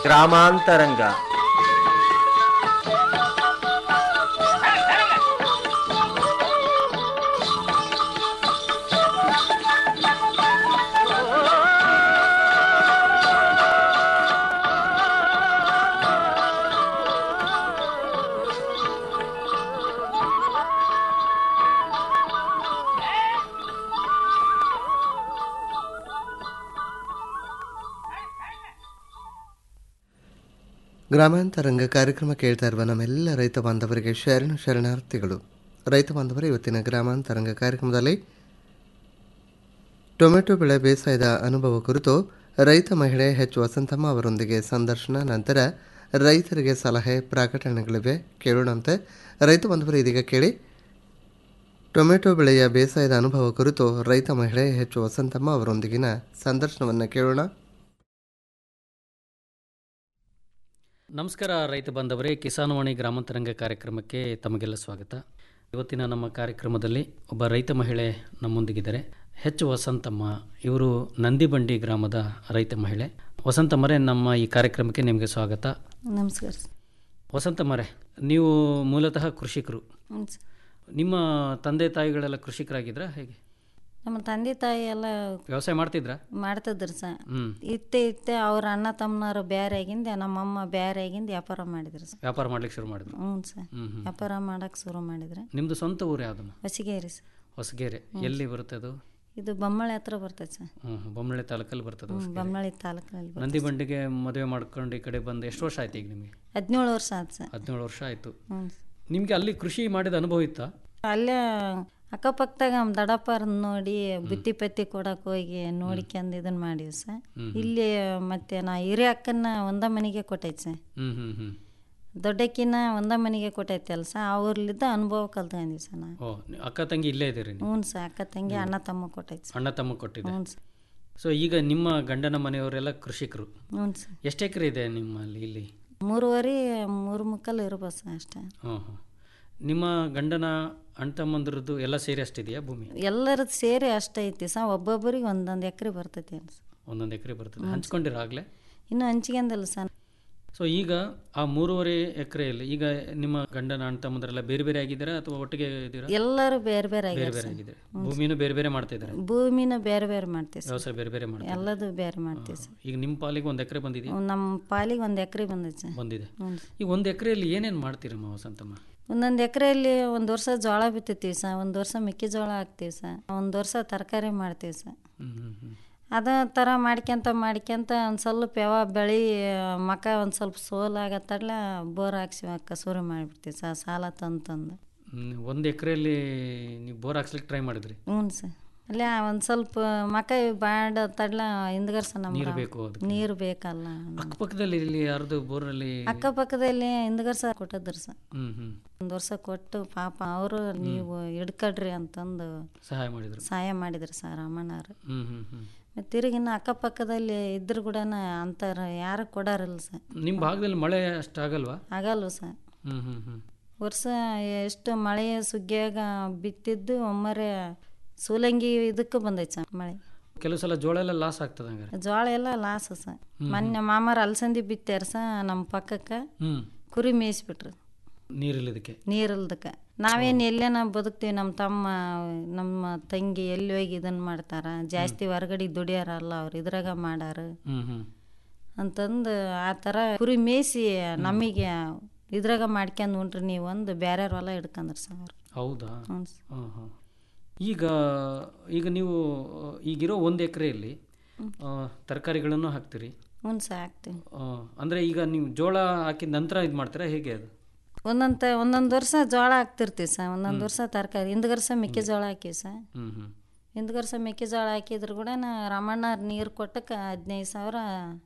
ಗ್ರಾಮಾಂತರಂಗ ಗ್ರಾಮಾಂತರಂಗ ಕಾರ್ಯಕ್ರಮ ಕೇಳ್ತಾ ಇರುವ ನಮ್ಮೆಲ್ಲ ರೈತ ಬಾಂಧವರಿಗೆ ಶರಣ ಶರಣಾರ್ಥಿಗಳು ರೈತ ಬಾಂಧವರ ಇವತ್ತಿನ ಗ್ರಾಮಾಂತರಂಗ ಕಾರ್ಯಕ್ರಮದಲ್ಲಿ ಟೊಮೆಟೊ ಬೆಳೆ ಬೇಸಾಯದ ಅನುಭವ ಕುರಿತು ರೈತ ಮಹಿಳೆ ಎಚ್ ವಸಂತಮ್ಮ ಅವರೊಂದಿಗೆ ಸಂದರ್ಶನ ನಂತರ ರೈತರಿಗೆ ಸಲಹೆ ಪ್ರಕಟಣೆಗಳಿವೆ ಕೇಳೋಣಂತೆ ರೈತ ಬಾಂಧವರು ಇದೀಗ ಕೇಳಿ ಟೊಮೆಟೊ ಬೆಳೆಯ ಬೇಸಾಯದ ಅನುಭವ ಕುರಿತು ರೈತ ಮಹಿಳೆ ಎಚ್ ವಸಂತಮ್ಮ ಅವರೊಂದಿಗಿನ ಸಂದರ್ಶನವನ್ನು ಕೇಳೋಣ ನಮಸ್ಕಾರ ರೈತ ಬಾಂಧವರೇ ಕಿಸಾನವಾಣಿ ಗ್ರಾಮಾಂತರಂಗ ಕಾರ್ಯಕ್ರಮಕ್ಕೆ ತಮಗೆಲ್ಲ ಸ್ವಾಗತ ಇವತ್ತಿನ ನಮ್ಮ ಕಾರ್ಯಕ್ರಮದಲ್ಲಿ ಒಬ್ಬ ರೈತ ಮಹಿಳೆ ನಮ್ಮೊಂದಿಗಿದ್ದಾರೆ ಹೆಚ್ ವಸಂತಮ್ಮ ಇವರು ನಂದಿಬಂಡಿ ಗ್ರಾಮದ ರೈತ ಮಹಿಳೆ ವಸಂತಮ್ಮರೇ ನಮ್ಮ ಈ ಕಾರ್ಯಕ್ರಮಕ್ಕೆ ನಿಮಗೆ ಸ್ವಾಗತ ನಮಸ್ಕಾರ ಸರ್. ವಸಂತಮ್ಮರೇ ನೀವು ಮೂಲತಃ ಕೃಷಿಕರು ಹ್ಞೂ ಸರ್. ನಿಮ್ಮ ತಂದೆ ತಾಯಿಗಳೆಲ್ಲ ಕೃಷಿಕರಾಗಿದ್ರಾ ಹೇಗೆ ನಮ್ಮ ತಂದೆ ತಾಯಿ ಎಲ್ಲ ವ್ಯವಸಾಯ ಮಾಡ್ತಿದ್ರಾ ಮಾಡ್ತಿದ್ರು ಸರ್ ಹ್ಮ್ ಇತ್ತೆ ಇತ್ತೆ ಅವ್ರ ಅಣ್ಣ ತಮ್ಮನವರು ಬೇರೆ ಆಗಿಂದ ನಮ್ಮಮ್ಮ ಬೇರೆ ಆಗಿಂದ ವ್ಯಾಪಾರ ಮಾಡಿದ್ರು ಸರ್ ವ್ಯಾಪಾರ ಮಾಡ್ಲಿಕ್ಕೆ ಶುರು ಮಾಡಿದ್ರು ಹ್ಞೂ ಸರ್ ಹ್ಮ್ ಹ್ಮ್ ವ್ಯಾಪಾರ ಮಾಡಕ್ಕೆ ಶುರು ಮಾಡಿದ್ರೆ ನಿಮ್ಮದು ಸ್ವಂತ ಊರು ಯಾವುದನ್ನು ಹೊಸಿಗೇರಿ ಸರ್ ಹೊಸಗೆರೆ ಎಲ್ಲಿ ಬರುತ್ತೆ ಅದು ಇದು ಬೊಮ್ಮಳೆ ಹತ್ರ ಬರ್ತೈತೆ ಸರ್ ಹ್ಮ್ ಬೊಮ್ಮಳೆ ತಾಲೂಕಲ್ಲಿ ಬರ್ತದೆ ಹ್ಞೂ ಬೊಮ್ಮಳೆ ತಾಲೂಕಿನಲ್ಲಿ ಬರ್ತದೆ ನಂದಿ ಬಂಡಿಗೆ ಮದುವೆ ಮಾಡ್ಕೊಂಡು ಈ ಕಡೆ ಬಂದು ಎಷ್ಟು ವರ್ಷ ಆಯ್ತು ಈಗ ನಿಮಗೆ ಹದಿನೇಳು ವರ್ಷ ಆಯ್ತು ಸರ್ ಹದಿನೇಳು ವರ್ಷ ಆಯಿತು ಹ್ಞೂ ನಿಮಗೆ ಅಲ್ಲಿ ಕೃಷಿ ಮಾಡಿದ ಅನುಭವ ಇತ್ತಾ ಅಲ್ಲೇ ಅಕ್ಕಪಕ್ಕದಾಗ ನಮ್ಮ ದಡಪ್ಪರ್ ನೋಡಿ ಬುತ್ತಿ ಪತ್ತಿ ಕೊಡಕ್ಕೆ ಹೋಗಿ ನೋಡ್ಕೊಂಡು ಇದನ್ನ ಮಾಡೀವಿ ಸರ್ ಇಲ್ಲಿ ಮತ್ತೆ ನಾ ಹಿರಿಯ ಅಕ್ಕನ ಒಂದ ಮನೆಗೆ ಕೊಟ್ಟೈತೆ ಸರ್ ಹ್ಞೂ ಹ್ಞೂ ಹ್ಞೂ ದೊಡ್ಡಕ್ಕಿನ ಒಂದ ಮನೆಗೆ ಕೊಟ್ಟೈತೆ ಅಲ್ಸ ಅವ್ರಲ್ಲಿದ್ದ ಅನುಭವ ಕಲ್ತ್ಕೊಂಡಿವಿ ಸರ್ ನಾ ಓ ನಿ- ಅಕ್ಕ ತಂಗಿ ಇಲ್ಲೇ ಇದ್ದೀರಿ ನೀವು ಹ್ಞೂ ಸರ್ ಅಕ್ಕ ತಂಗಿ ಅಣ್ಣ ತಮ್ಮ ಕೊಟ್ಟೈತೆ ಸರ್ ಅಣ್ಣ ತಮ್ಮ ಕೊಟ್ಟಿದೆ ಹ್ಞೂ ಸರ್ ಸೊ ಈಗ ನಿಮ್ಮ ಗಂಡನ ಮನೆಯವರೆಲ್ಲ ಕೃಷಿಕರು ಹ್ಞೂ ಸರ್ ಎಷ್ಟು ಎಕರೆ ಇದೆ ನಿಮ್ಮಲ್ಲಿ ಇಲ್ಲಿ ಮೂರುವರೆ ಮೂರು ಮುಕ್ಕಲ್ ಇರ್ಬೋದು ಸರ್ ಅಷ್ಟೇ ಹಾಂ ಹಾಂ ನಿಮ್ಮ ಗಂಡನ ಅಣ್ಣ ತಮ್ಮಂದ್ರದ್ದು ಎಲ್ಲ ಸೇರಿ ಅಷ್ಟಿದೆಯಾ ಭೂಮಿ ಎಲ್ಲರದ್ದು ಸೇರಿ ಅಷ್ಟೇ ಐತಿ ಸರ್ ಒಬ್ಬೊಬ್ಬರಿಗೆ ಒಂದೊಂದು ಎಕರೆ ಬರ್ತೈತಿ ಅನ್ಸ ಒಂದೊಂದು ಎಕರೆ ಬರ್ತದೆ ಹಂಚ್ಕೊಂಡಿರ ಆಗಲೇ ಇನ್ನು ಹಂಚ್ಕೊಂಡಲ್ಲ ಸರ್ ಸೊ ಈಗ ಆ ಮೂರುವರೆ ಎಕರೆಯಲ್ಲಿ ಈಗ ನಿಮ್ಮ ಗಂಡನ ಅಣ್ಣ ತಮ್ಮಂದ್ರೆಲ್ಲ ಬೇರೆ ಬೇರೆ ಆಗಿದ್ದೀರಾ ಅಥವಾ ಒಟ್ಟಿಗೆ ಇದ್ದೀರಾ ಎಲ್ಲರೂ ಬೇರೆ ಬೇರೆ ಬೇರೆ ಆಗ್ಯಾರ ಬೇರೆ ಸರ್ ಆಗಿದ್ದಾರೆ ಭೂಮಿನೂ ಬೇರೆ ಬೇರೆ ಮಾಡ್ತಾ ಇದ್ದಾರೆ ಭೂಮಿನ ಬೇರೆ ಬೇರೆ ಮಾಡ್ತೀವಿ ಸರ್ ವ್ಯವಸಾಯ ಬೇರೆ ಬೇರೆ ಮಾಡ್ತಾರೆ ಎಲ್ಲದು ಬೇರೆ ಮಾಡ್ತೀವಿ ಸರ್ ಈಗ ನಿಮ್ಮ ಪಾಲಿಗೆ ಒಂದು ಎಕರೆ ಬಂದಿದೆಯಾ ನಮ್ಮ ಪಾಲಿಗೆ ಒಂದು ಎಕರೆ ಬಂದೈತೆ ಸರ್ ಬಂದಿದೆ ಹ್ಞೂ ಈಗ ಒಂದು ಎಕರೆಯಲ್ಲಿ ಏನೇನು ಮಾಡ್ತೀರಮ್ಮ ವಸಂತಮ್ಮ ಒಂದೊಂದು ಎಕರೆಯಲ್ಲಿ ಒಂದು ವರ್ಷ ಜೋಳ ಬಿತ್ತುತ್ತೀವಿ ಸರ್ ಒಂದು ವರ್ಷ ಮೆಕ್ಕೆಜೋಳ ಹಾಕ್ತೀವಿ ಸರ್ ಒಂದು ವರ್ಷ ತರಕಾರಿ ಮಾಡ್ತೀವಿ ಸರ್ ಹ್ಮ್ ಹ್ಮ್ ಹ್ಮ್ ಅದ ಥರ ಮಾಡ್ಕ್ಯಂತ ಮಾಡ್ಕ್ಯಂತ ಒಂದು ಸ್ವಲ್ಪ ಯಾವ ಬೆಳೆ ಮಕ ಒಂದು ಸ್ವಲ್ಪ ಸೋಲಾಗತ್ತಡ್ಲ ಬೋರ್ ಹಾಕ್ಸಿ ಅಕ್ಕ ಶುರು ಮಾಡಿಬಿಡ್ತೀವಿ ಸರ್ ಸಾಲ ತಂದು ತಂದು ಹ್ಮ್, ಒಂದು ಎಕರೆಯಲ್ಲಿ ನೀವು ಬೋರ್ ಹಾಕ್ಸ್ಲಿಕ್ಕೆ ಟ್ರೈ ಮಾಡಿದ್ರಿ ಹ್ಞೂ ಸರ್ ಅಲ್ಲೇ ಒಂದು ಸ್ವಲ್ಪ ಮಕ ಬಾಡ ತಡ್ಲ ಹಿಂದ್ಗರ್ಸ ನೀರು ನಮ್ಮ ಬೇಕು ಅದಕ್ಕೆ ನೀರು ಬೇಕಲ್ಲ ಅಕ್ಕಪಕ್ಕದಲ್ಲಿ ಇಲ್ಲಿ ಯಾರ್ದು ಬೋರಲ್ಲಿ ಅಕ್ಕಪಕ್ಕದಲ್ಲಿ ಹಿಂದ್ಗರ್ಸ ಕೊಟ್ಟಿದ್ರು ಸರ್ ಹ್ಮ್ ಹ್ಮ್ ಒಂದು ವರ್ಷ ಕೊಟ್ಟು ಪಾಪ ಅವರು ನೀವು ಹಿಡ್ಕಡ್ರಿ ಅಂತಂದು ಸಹಾಯ ಮಾಡಿದ್ರು ಸಹಾಯ ಮಾಡಿದ್ರು ಸರ್ ಅಮ್ಮನವ್ರು ಹ್ಮ್ ಹ್ಮ್ ಹ್ಮ್ ಮತ್ತು ತಿರುಗಿನ ಅಕ್ಕಪಕ್ಕದಲ್ಲಿ ಇದ್ರು ಕೂಡ ಅಂತಾರ ಯಾರು ಕೊಡಾರಿಲ್ಲ ಸರ್ ನಿಮ್ಮ ಭಾಗದಲ್ಲಿ ಮಳೆ ಅಷ್ಟು ಆಗಲ್ವಾ ಆಗಲ್ವ ಸರ್ ಹ್ಮ್ ಹ್ಮ್ ಹ್ಮ್ ವರ್ಷ ಎಷ್ಟು ಮಳೆಯ ಸುಗ್ಗಿಯಾಗ ಬಿತ್ತಿದ್ದು ಒಮ್ಮರೆ ಸೂಲಂಗಿ ಇದಕ್ಕೆ ಬಂದೈತೆ ಸರ್ ಮಳೆ ಕೆಲವು ಸಲ ಜೋಳ ಎಲ್ಲ ಲಾಸ್ ಆಗ್ತದೆ ಹಂಗಾರೆ ಜೋಳ ಎಲ್ಲ ಲಾಸ್ ಸರ್ ಮೊನ್ನೆ ಮಾಮಾರ ಅಲಸಂದಿ ಬಿತ್ತಾರ ಸ ನಮ್ಮ ಪಕ್ಕಕ್ಕೆ ಹ್ಮ್ ಕುರಿ ಮೇಯಿಸ್ಬಿಟ್ರು ನೀರಿಲ್ಲದಕ್ಕೆ ನೀರಿಲ್ದಕ್ಕೆ ನಾವೇನು ಎಲ್ಲೇನ ಬದುಕ್ತೀವಿ ನಮ್ಮ ತಮ್ಮ ನಮ್ಮ ತಂಗಿ ಎಲ್ಲಿ ಹೋಗಿ ಇದನ್ನು ಮಾಡ್ತಾರ ಜಾಸ್ತಿ ಹೊರಗಡೆ ದುಡಿಯಾರಲ್ಲ ಅವ್ರು ಇದ್ರಾಗ ಮಾಡಾರ ಹ್ಮ್ ಹ್ಮ್ ಅಂತಂದು ಆ ಥರ ಕುರಿ ಮೇಯಿಸಿ ನಮಗೆ ಇದ್ರಾಗ ಮಾಡ್ಕೊಂಡು ಉಂಟ್ರಿ ನೀವು ಒಂದು ಬೇರೆ ಹೊಲ ಹಿಡ್ಕಂದ್ರ ಸರ್ ಅವ್ರು ಹೌದಾ ಹ್ಞೂ ಸರ್ ಹಾಂ ಹಾಂ ಈಗ ಈಗ ನೀವು ಈಗಿರೋ ಒಂದು ಎಕರೆಯಲ್ಲಿ ತರಕಾರಿಗಳನ್ನು ಹಾಕ್ತೀರಿ ಹ್ಞೂ ಸರ್ ಹಾಕ್ತೀವಿ ಆ, ಅಂದ್ರೆ ಈಗ ನೀವು ಜೋಳ ಹಾಕಿದ ನಂತರ ಇದು ಮಾಡ್ತೀರಾ ಹೇಗೆ ಅದು ಒಂದೊಂದು ತ ಒಂದೊಂದು ವರ್ಷ ಜೋಳ ಹಾಕ್ತಿರ್ತೀವಿ ಸರ್ ಒಂದೊಂದು ವರ್ಷ ತರಕಾರಿ ಹಿಂದ್ ವರ್ಷ ಮೆಕ್ಕೆಜೋಳ ಹಾಕಿವಿ ಸರ್ ಹ್ಮ್ ಹ್ಮ್ ಹಿಂದ್ ವರ್ಷ ಮೆಕ್ಕೆಜೋಳ ಹಾಕಿದ್ರು ಕೂಡ ರಾಮಣ್ಣ ನೀರು ಕೊಟ್ಟಕ್ಕೆ ಹದಿನೈದು ಸಾವಿರ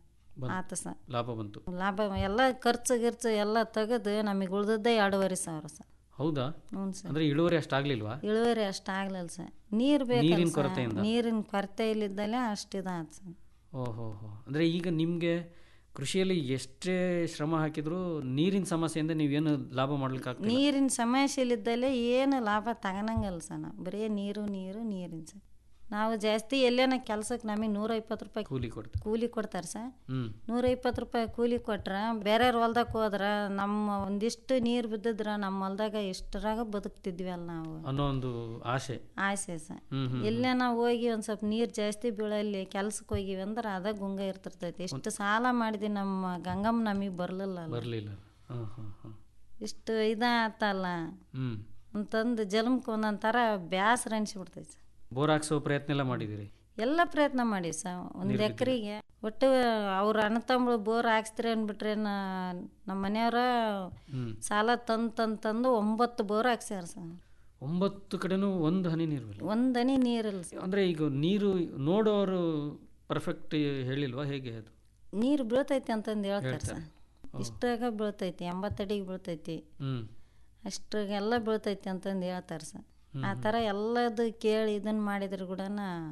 ಆತ ಸರ್ ಲಾಭ ಬಂತು ಲಾಭ ಎಲ್ಲ ಖರ್ಚು ಗಿರ್ಚು ಎಲ್ಲ ತೆಗೆದು ನಮಗೆ ಉಳ್ದದ್ದೇ ಎರಡೂವರೆ ಸಾವಿರ ಸರ್ ಹೌದಾ ಹ್ಞೂ ಸರ್ ಅಂದ್ರೆ ಇಳುವರಿ ಅಷ್ಟಾಗ್ಲಿಲ್ವಾ ಇಳುವರಿ ಅಷ್ಟು ಆಗ್ಲಿಲ್ಲ ಸರ್ ನೀರು ನೀರಿನ ಬೇಕು ಕೊರತೆಯಿಂದ? ನೀರಿನ ಕೊರತೆ ಇಲ್ಲಿದ್ದಲ್ಲೇ ಅಷ್ಟಿದಾತ ಸರ್ ಓಹೋ ಹೋ ಅಂದ್ರೆ ಈಗ ನಿಮಗೆ ಕೃಷಿಯಲ್ಲಿ ಎಷ್ಟೇ ಶ್ರಮ ಹಾಕಿದ್ರು ನೀರಿನ ಸಮಸ್ಯೆಯಿಂದ ನೀವೇನು ಲಾಭ ಮಾಡ್ಲಿಕ್ಕೆ ಆಗ್ತಿಲ್ಲ ನೀರಿನ ಸಮಸ್ಯೆಲಿದ್ದಲ್ಲೇ ಏನು ಲಾಭ ತಗೊಳಂಗಲ್ಲ ಸರ್ ನಾವು ಬರೀ ನೀರು ನೀರು ನೀರಿನ ಸರ್ ನಾವು ಜಾಸ್ತಿ ಎಲ್ಲೇನ ಕೆಲ್ಸಕ್ಕೆ ನಮಗೆ ನೂರ ಇಪ್ಪತ್ತು ರೂಪಾಯಿ ಕೂಲಿ ಕೊಡ್ತಾರೆ ಕೂಲಿ ಕೊಡ್ತಾರೆ ಸರ್ ಹ್ಮ್ ನೂರ ಇಪ್ಪತ್ತು ರೂಪಾಯಿ ಕೂಲಿ ಕೊಟ್ರೆ ಬೇರೆಯವ್ರ ಹೊಲ್ದಾಗ ಹೋದ್ರೆ ನಮ್ಮ ಒಂದಿಷ್ಟು ನೀರು ಬಿದ್ದಿದ್ರೆ ನಮ್ಮ ಹೊಲ್ದಾಗ ಎಷ್ಟರಾಗ ಬದುಕ್ತಿದ್ವಿ ಅಲ್ಲ ನಾವು ಅನ್ನೋ ಒಂದು ಆಸೆ ಆಸೆ ಸರ್ ಹ್ಮ್ ಹ್ಮ್ ಎಲ್ಲೇ ನಾವು ಹೋಗಿ ಒಂದು ಸ್ವಲ್ಪ ನೀರು ಜಾಸ್ತಿ ಬೀಳಲ್ಲಿ ಕೆಲ್ಸಕ್ಕೆ ಹೋಗಿವಿ ಅಂದ್ರೆ ಅದ ಗುಂಗ ಇರ್ತಿರ್ತೈತಿ ಎಷ್ಟು ಸಾಲ ಮಾಡಿದ್ವಿ ನಮ್ಮ ಗಂಗಮ್ಮ ನಮಗೆ ಬರಲಿಲ್ಲ ಬರಲಿಲ್ಲ ಹಾಂ ಹಾಂ ಹಾಂ ಇಷ್ಟು ಇದಾತಲ್ಲ ಹ್ಮ್ ಅಂತಂದು ಜಲಮ್ಗೆ ಒಂದೊಂದು ಥರ ಬೇಸರ ಅನಿಸ್ಬಿಡ್ತೈತಿ ಬೋರ್ ಹಾಕ್ಸೋ ಪ್ರಯತ್ನ ಎಲ್ಲ ಮಾಡಿದಿರಿ ಎಲ್ಲ ಪ್ರಯತ್ನ ಮಾಡಿ ಸ ಒಂದು ಎಕರೆಗೆ ಒಟ್ಟು ಅವ್ರ ಅಣ್ಣ ತಮ್ಮಳು ಬೋರ್ ಹಾಕ್ಸ್ತೀರಿ ಅಂದ್ಬಿಟ್ರೆ ನಮ್ಮ ಮನೆಯವ್ರ ಹ್ಮ್ ಸಾಲ ತಂದು ತಂದು ತಂದು ಒಂಬತ್ತು ಬೋರ್ ಹಾಕ್ಸ್ಯಾರ ಸರ್ ಒಂಬತ್ತು ಕಡೆನೂ ಒಂದು ಹನಿ ನೀರಿಲ್ಲ ಒಂದು ಹನಿ ನೀರಿಲ್ಲ ಸರ್ ಅಂದ್ರೆ ಈಗ ನೀರು ನೋಡೋರು ಪರ್ಫೆಕ್ಟ್ ಹೇಳಿಲ್ವಾ ಹೇಗೆ ಅದು ನೀರು ಬೀಳ್ತೈತಿ ಅಂತಂದು ಹೇಳ್ತಾರೆ ಸರ್ ಇಷ್ಟಾಗ ಬೀಳ್ತೈತಿ ಎಂಬತ್ತಡಿಗೆ ಬೀಳ್ತೈತಿ ಹ್ಮ್ ಅಷ್ಟಾಗೆಲ್ಲ ಬೀಳ್ತೈತಿ ಅಂತಂದು ಹೇಳ್ತಾರೆ ಸರ್ ಆ ಥರ ಎಲ್ಲದು ಕೇಳಿ ಇದನ್ನು ಮಾಡಿದ್ರೆ ಕೂಡ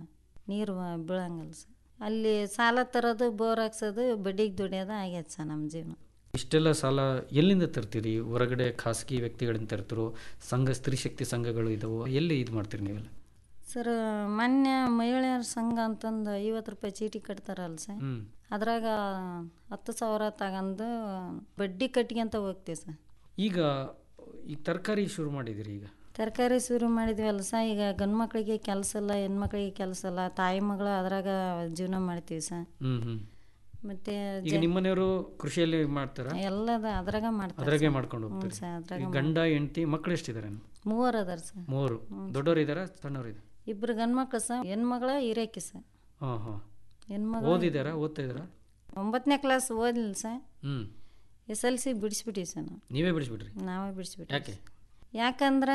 ನೀರು ಬೀಳಂಗಿಲ್ಲ ಸರ್ ಅಲ್ಲಿ ಸಾಲ ತರೋದು ಬೋರ್ ಹಾಕ್ಸೋದು ಬಡ್ಡಿಗೆ ದುಡಿಯೋದು ಆಗೈತೆ ಸರ್ ನಮ್ಮ ಜೀವನ ಇಷ್ಟೆಲ್ಲ ಸಾಲ ಎಲ್ಲಿಂದ ತರ್ತೀರಿ ಹೊರಗಡೆ ಖಾಸಗಿ ವ್ಯಕ್ತಿಗಳಿಂದ ತರ್ತಿರೋ ಸಂಘ ಸ್ತ್ರೀ ಶಕ್ತಿ ಸಂಘಗಳು ಇದಾವೆ ಎಲ್ಲಿ ಇದು ಮಾಡ್ತೀರಿ ನೀವೆಲ್ಲ ಸರ್ ಮೊನ್ನೆ ಮಹಿಳೆಯರ ಸಂಘ ಅಂತಂದು ಐವತ್ತು ರೂಪಾಯಿ ಚೀಟಿ ಕಟ್ತಾರಲ್ಲ ಸರ್ ಹ್ಮ್ ಅದ್ರಾಗ ಹತ್ತು ಸಾವಿರ ತಗೊಂಡು ಬಡ್ಡಿ ಕಟ್ಕೊಂತ ಹೋಗ್ತೀವಿ ಸರ್ ಈಗ ಈ ತರಕಾರಿ ಶುರು ಮಾಡಿದಿರಿ ಈಗ ತರಕಾರಿ ಶುರು ಮಾಡಿದ್ವಲ್ಲ ಸರ್ ಈಗ ಗಂಡು ಮಕ್ಳಿಗೆ ಕೆಲಸ ಇಲ್ಲ ಹೆಣ್ಮಕ್ಳಿಗೆ ಕೆಲಸ ಇಲ್ಲ ತಾಯಿ ಮಗಳು ಅದ್ರಾಗ ಜೀವನ ಮಾಡ್ತೀವಿ ಸರ್ ಹ್ಮ್ ಹ್ಮ್ ಮತ್ತೆ ಈಗ ನಿಮ್ಮನೆಯವರು ಕೃಷಿಯಲ್ಲಿ ಮಾಡ್ತಾರ ಎಲ್ಲದ ಅದ್ರಾಗ ಮಾಡ್ತಾರೆ ಅದ್ರಾಗೆ ಮಾಡ್ಕೊಂಡು ಹ್ಞೂ ಹೋಗ್ತಾರೆ ಸರ್ ಅದ್ರಾಗ ಈಗ ಗಂಡ ಹೆಂಡತಿ ಮಕ್ಕಳು ಎಷ್ಟಿದ್ದಾರೆ ಮೂವರು ಅದಾರ ಸರ್ ಮೂವರು ದೊಡ್ಡವರು ಇದ್ದಾರಾ ಸಣ್ಣವರು ಇದ್ದಾರೆ ಇಬ್ರು ಗಂಡು ಮಕ್ಳು ಸರ್ ಹೆಣ್ಮಗಳ ಹಿರೇಕಿ ಸರ್ ಹಾಂ ಹಾಂ ಹೆಣ್ಮಗಳು ಓದಿದ್ದಾರಾ ಓದ್ತಾ ಇದ್ದಾರಾ ಒಂಬತ್ತನೇ ಕ್ಲಾಸ್ ಓದಿಲ್ಲ ಸರ್ ಹ್ಮ್ ಎಸ್ ಎಲ್ ಸಿ ಬಿಡಿಸ್ಬಿಟ್ಟಿವಿ ಸರ್ ನಾವು ನೀವೇ ಬಿಡಿಸ್ಬಿಟ್ರಿ ನಾವೇ ಬಿಡಿಸ್ಬಿಟ್ವಿ ಯಾಕೆ ಯಾಕಂದ್ರೆ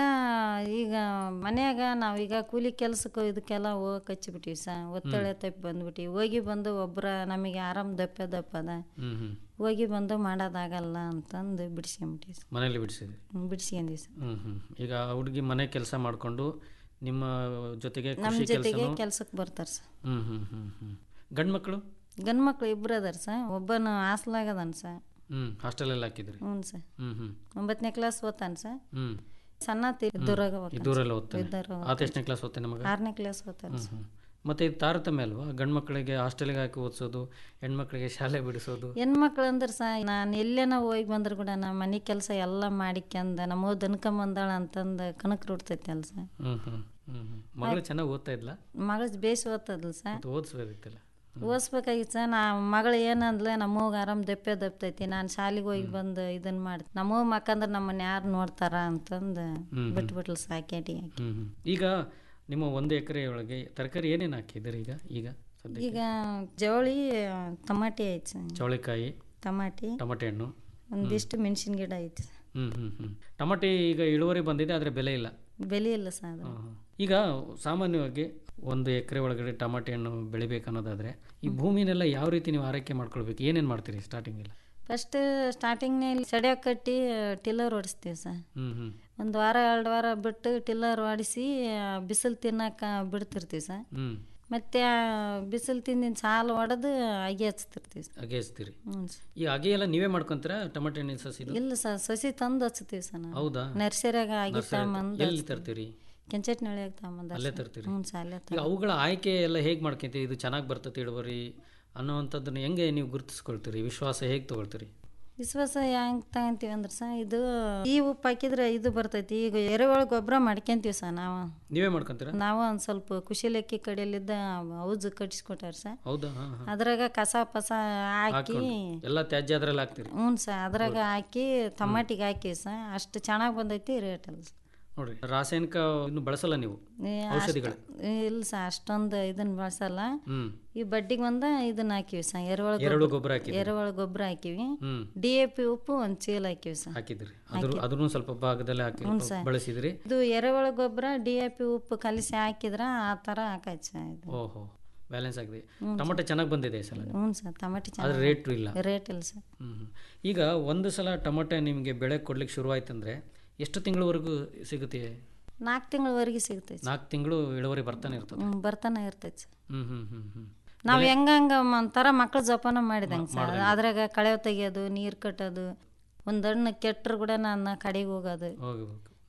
ಈಗ ಮನ್ಯಾಗ ನಾವೀಗ ಕೂಲಿ ಕೆಲಸಕ್ಕೆ ಇದಕ್ಕೆಲ್ಲ ಹೋಗಕ್ಕೆ ಹಚ್ಚಿಬಿಟ್ಟಿವಿ ಸ ಒತ್ತಡ ತಪ್ಪಿ ಬಂದ್ಬಿಟ್ಟಿವಿ ಹೋಗಿ ಬಂದು ಒಬ್ಬರ ನಮಗೆ ಆರಾಮ್ ದಪ್ಪ ದಪ್ಪದ ಹ್ಮ್ ಹ್ಮ್ ಹೋಗಿ ಬಂದು ಮಾಡೋದಾಗಲ್ಲ ಅಂತಂದು ಬಿಡಿಸ್ಕೊಂಬಿಟ್ಟಿವಿ ಸರ್ ಮನೇಲಿ ಬಿಡಿಸಿದ್ರಿ ಬಿಡಿಸ್ಕೊಂಡ್ವಿ ಸರ್ ಹ್ಮ್ ಹ್ಮ್ ಈಗ ಹುಡುಗಿ ಮನೆ ಕೆಲಸ ಮಾಡಿಕೊಂಡು ನಿಮ್ಮ ಜೊತೆಗೆ ನಮ್ಮ ಕೃಷಿ ಜೊತೆಗೆ ಕೆಲಸ ಕೆಲ್ಸಕ್ಕೆ ಬರ್ತಾರೆ ಸರ್ ಹ್ಮ್ ಹ್ಮ್ ಹ್ಮ್ ಹ್ಮ್ ಗಂಡು ಮಕ್ಕಳು ಗಂಡು ಮಕ್ಳು ಇಬ್ರು ಅದಾರ ಸರ್ ಒಬ್ಬನು ಹಾಸ್ಲಾಗದಾನ ಸರ್ ಹ್ಮ್ ಹಾಸ್ಟೆಲಲ್ಲಿ ಹಾಕಿದ್ರಿ ಹ್ಞೂ ಸರ್ ಹ್ಮ್ ಹ್ಮ್ ಒಂಬತ್ತನೇ ಕ್ಲಾಸ್ ಓದ್ತಾನೆ ಸರ್ ಹ್ಮ್ ಸಣ್ಣ ಇದ್ದೂರಾಗ ಇದ್ದೂರಲ್ಲಿ ಓದ್ತಾನೆ ಇದ್ದೂರಾಗ ಆತ ಎಷ್ಟನೇ ಕ್ಲಾಸ್ ಓದ್ತಾನೆ ಮಗ ಆರನೇ ಕ್ಲಾಸ್ ಓದ್ತಾನೆ ಹ್ಮ್ ಹ್ಮ್ ಮತ್ತೆ ಇದು ತಾರತಮ್ಯ ಅಲ್ವಾ ಗಂಡು ಮಕ್ಕಳಿಗೆ ಹಾಸ್ಟೆಲ್ಗೆ ಹಾಕಿ ಓದಿಸೋದು ಹೆಣ್ಮಕ್ಳಿಗೆ ಶಾಲೆ ಬಿಡಿಸೋದು ಹೆಣ್ಮಕ್ಳು ಅಂದ್ರೆ ಸಾ ನಾನು ಎಲ್ಲೇನ ಹೋಗಿ ಬಂದ್ರೆ ಕೂಡ ನಮ್ಮ ಮನೆ ಕೆಲಸ ಎಲ್ಲ ಮಾಡಿಕ್ಯಂದ ನಮ್ಮ ದನ್ಕೊಂಬಂದಾಳ ಅಂತಂದು ಕನಕ್ ರೂಡ್ತೈತಿ ಅಲ್ಲ ಸರ್ ಹ್ಮ್ ಹ್ಮ್ ಹ್ಮ್ ಹ್ಮ್ ಮಗಳು ಚೆನ್ನಾಗಿ ಓದ್ತಾ ಇದ್ಲ ಮಗಳು ಬೇಸ್ ಓದ್ತದಲ್ಲ ಸರ್ ಮತ್ತೆ ಓದಿಸ್ಬೇಕಿತ್ತಲ್ಲ ಓದಿಸ್ಬೇಕಾಗಿತ್ತು ಸರ್ ನಾ ಮಗಳು ಏನಂದ್ಲೆ ನಮ್ಮವ್ಗ ಆರಾಮ್ ದಪ್ಪೆ ದಪ್ತೈತಿ ನಾನು ಶಾಲೆಗೆ ಹೋಗಿ ಬಂದು ಇದನ್ನ ಮಾಡಿ ನಮ್ಮವ್ ಮಕ್ಕಂದ್ರೆ ನಮ್ಮನ್ನ ಯಾರು ನೋಡ್ತಾರ ಅಂತಂದು ಬಿಟ್ಬಿಟ್ಲು ಸಾಕೇಟಿ ಹಾಕಿ ಹ್ಮ್ ಹ್ಮ್ ಈಗ ನಿಮ್ಮ ಒಂದು ಎಕರೆ ಒಳಗೆ ತರಕಾರಿ ಏನೇನು ಹಾಕಿದ್ದೀರಿ ಈಗ ಈಗ ಸದ್ಯ ಈಗ ಜವಳಿ ಟಮಾಟಿ ಐತಿ ಸರ್ ಚೌಳಿಕಾಯಿ ಟಮಾಟಿ ಟಮಾಟೆ ಹಣ್ಣು ಒಂದಿಷ್ಟು ಮೆಣಸಿನ ಗಿಡ ಐತಿ ಸರ್ ಹ್ಮ್ ಹ್ಮ್ ಹ್ಮ್ ಟಮಾಟೆ ಈಗ ಇಳುವರಿ ಬಂದಿದೆ ಆದರೆ ಬೆಲೆ ಇಲ್ಲ ಬೆಲೆ ಇಲ್ಲ ಸರ್ ಅದು ಹ್ಮ್, ಹ್ಮ್. ಈಗ ಸಾಮಾನ್ಯವಾಗಿ ಒಂದು ಎಕರೆ ಒಳಗಡೆ ಟಮಾಟೆ ಹಣ್ಣು ಬೆಳಿಬೇಕು ಅನ್ನೋದಾದ್ರೆ ಈ ಭೂಮಿನೆಲ್ಲ ಯಾವ ರೀತಿ ನೀವು ಆರೈಕೆ ಮಾಡ್ಕೊಳ್ಬೇಕು ಏನೇನು ಮಾಡ್ತೀರಿ ಸ್ಟಾರ್ಟಿಂಗ್ ಎಲ್ಲ ಫಸ್ಟ್ ಸ್ಟಾರ್ಟಿಂಗ್ನಲ್ಲಿ ಸಡ್ಯಾಗ ಕಟ್ಟಿ ಟಿಲ್ಲರ್ ಹೊಡಿಸ್ತೀವಿ ಸರ್ ಹ್ಮ್ ಹ್ಮ್ ಒಂದು ವಾರ ಎರಡು ವಾರ ಬಿಟ್ಟು ಟಿಲ್ಲರ್ ಹೊಡಿಸಿ ಬಿಸಿಲು ತಿನ್ನಕ್ಕೆ ಬಿಡ್ತಿರ್ತೀವಿ ಸರ್ ಹ್ಮ್ ಮತ್ತೆ ಬಿಸಿಲು ತಿಂದಿನ ಸಾಲು ಹೊಡೆದು ಅಗಿ ಹಚ್ತಿರ್ತೀವಿ ಸರ್ ಅಗೆ ಹಚ್ತೀರಿ ಹ್ಞೂ ಸರ್ ಈ ಅಗೆ ಎಲ್ಲ ನೀವೇ ಮಾಡ್ಕೊಂತೀರಾ ಟಮಾಟೆ ಹಣ್ಣಿನ ಸಸಿದು ಇಲ್ಲ ಸರ್ ಸಸಿ ತಂದು ಹಚ್ತೀವಿ ಸರ್ ನಾವು ಹೌದಾ ನರ್ಸರಿಯಾಗ ಆಗಿ ತಗೊಂಬಂದು ಎಲ್ಲಿ ತರ್ತೀರಿ ಕೆಂಚಟ್ನಳ್ಳಿಯಾಗ ತಗೊಂಬಂದ ಅಲ್ಲೇ ತರ್ತೀರಿ ಹ್ಞೂ ಸರ್ ಅಲ್ಲೇ ಈಗ ಅವುಗಳ ಆಯ್ಕೆ ಎಲ್ಲ ಹೇಗೆ ಮಾಡ್ಕೊಂತೀರಿ ಇದು ಚೆನ್ನಾಗಿ ಬರ್ತದೆ ಇಳುವರಿ ಅನ್ನೋವಂಥದ್ದನ್ನ ಹೆಂಗೆ ನೀವು ಗುರುತಿಸ್ಕೊಳ್ತೀರಿ ವಿಶ್ವಾಸ ಹೇಗೆ ತಗೊಳ್ತೀರಿ ವಿಶ್ವಾಸ ಹೆಂಗೆ ತಗೊಂತೀವಿ ಅಂದ್ರೆ ಸರ್ ಇದು ಈ ಉಪ್ಪು ಹಾಕಿದ್ರೆ ಇದು ಬರ್ತೈತಿ ಈಗ ಎರೆಹುಳ ಗೊಬ್ಬರ ಮಾಡ್ಕೊಂತೀವಿ ಸರ್ ನಾವು ನೀವೇ ಮಾಡ್ಕೊಂತೀರಾ ನಾವು ಒಂದು ಸ್ವಲ್ಪ ಕುಶಿಲೆಕ್ಕಿ ಕಡೆಯಲ್ಲಿದ್ದ ಔಜ್ ಕಟ್ಟಿಸ್ಕೊಟ್ಟಾರ ಸರ್ ಹೌದಾ ಹಾಂ ಹಾಂ ಅದ್ರಾಗ ಕಸ ಪಸ ಹಾಕಿ ಎಲ್ಲ ತ್ಯಾಜ್ಯ ಅದ್ರಲ್ಲಿ ಹಾಕ್ತೀರಿ ಹ್ಞೂ ಸರ್ ಅದ್ರಾಗ ಹಾಕಿ ಟಮಾಟಿಗೆ ಹಾಕಿ ಸರ್ ಅಷ್ಟು ಚೆನ್ನಾಗಿ ಬಂದೈತಿ ರೇಟ್ ಅಲ್ಲ ಸರ್ ನೋಡ್ರಿ ರಾಸಾಯನಿಕ ಇನ್ನು ಬಳಸಲ್ಲ ನೀವು ಈ ಔಷಧಿಗಳು ಅಷ್ಟ್- ಇಲ್ಲ ಸರ್ ಅಷ್ಟೊಂದು ಇದನ್ನ ಬಳಸಲ್ಲ ಹ್ಮ್ ಈ ಬಡ್ಡಿಗೆ ಒಂದ ಇದನ್ನ ಹಾಕಿವಿ ಸರ್ ಎರೆಹುಳ ಎರಡು ಗೊಬ್ಬರ ಹಾಕಿದ್ರಿ ಎರೆಹುಳ ಗೊಬ್ಬರ ಹಾಕಿವಿ ಹ್ಮ್ ಡಿ ಎ ಪಿ ಉಪ್ಪು ಒಂದು ಚೀಲ ಹಾಕಿವಿ ಸರ್ ಹಾಕಿದ್ರಿ ಅದ್ರ ಅದನ್ನು ಸ್ವಲ್ಪ ಭಾಗದಲ್ಲಿ ಹಾಕಿ ಬಳಸಿದ್ರಿ ಇದು ಎರೆಹುಳ ಗೊಬ್ಬರ ಡಿ ಎ ಪಿ ಉಪ್ಪು ಕಲಿಸಿ ಹಾಕಿದ್ರ ಆ ಥರ ಹಾಕೈತಿ ಸರ್ ಇದು ಓಹೋ ಬ್ಯಾಲೆನ್ಸ್ ಆಗಿದೆ ಟೊಮೆಟೊ ಚೆನ್ನಾಗಿ ಬಂದಿದೆ ಈ ಸಲ ಹ್ಞೂ ಸರ್ ಟಮಾಟಿ ಆದ್ರೆ ಚೆನ್ನಾಗಿ ರೇಟ್ ಇಲ್ಲ ರೇಟ್ ಇಲ್ಲ ಸರ್ ಹ್ಮ್ ಹ್ಮ್. ಈಗ ಒಂದು ಸಲ ಟೊಮೆಟೊ ನಿಮಗೆ ಬೆಳೆ ಕೊಡ್ಲಿಕ್ಕೆ ಶುರುವಾಯ್ತಂದ್ರೆ ಎಷ್ಟು ತಿಂಗಳವರೆಗೂ ಸಿಗುತ್ತೆ ನಾಲ್ಕು ತಿಂಗಳವರೆಗೆ ಸಿಗ್ತೈತಿ ನಾಲ್ಕು ತಿಂಗಳು ಇಳುವರಿ ಬರ್ತಾನೆ ಇರ್ತದೆ ಹ್ಞೂ ಬರ್ತಾನೆ ಇರ್ತೈತಿ ಸರ್ ಹ್ಮ್ ಹ್ಮ್ ಹ್ಮ್ ಹ್ಮ್ ನಾವು ಹೆಂಗಂಗ ಒಂಥರ ಮಕ್ಳು ಜೋಪಾನ ಮಾಡಿದಂಗೆ ಸರ್ ಅದ್ರಾಗ ಕಳೆ ತೆಗಿಯೋದು ನೀರು ಕಟ್ಟೋದು ಒಂದು ಹಣ್ಣು ಕೆಟ್ಟರು ಕೂಡ ನನ್ನ ಕಡೆಗೆ ಹೋಗೋದು ಹೋಗ್ಬೇಕು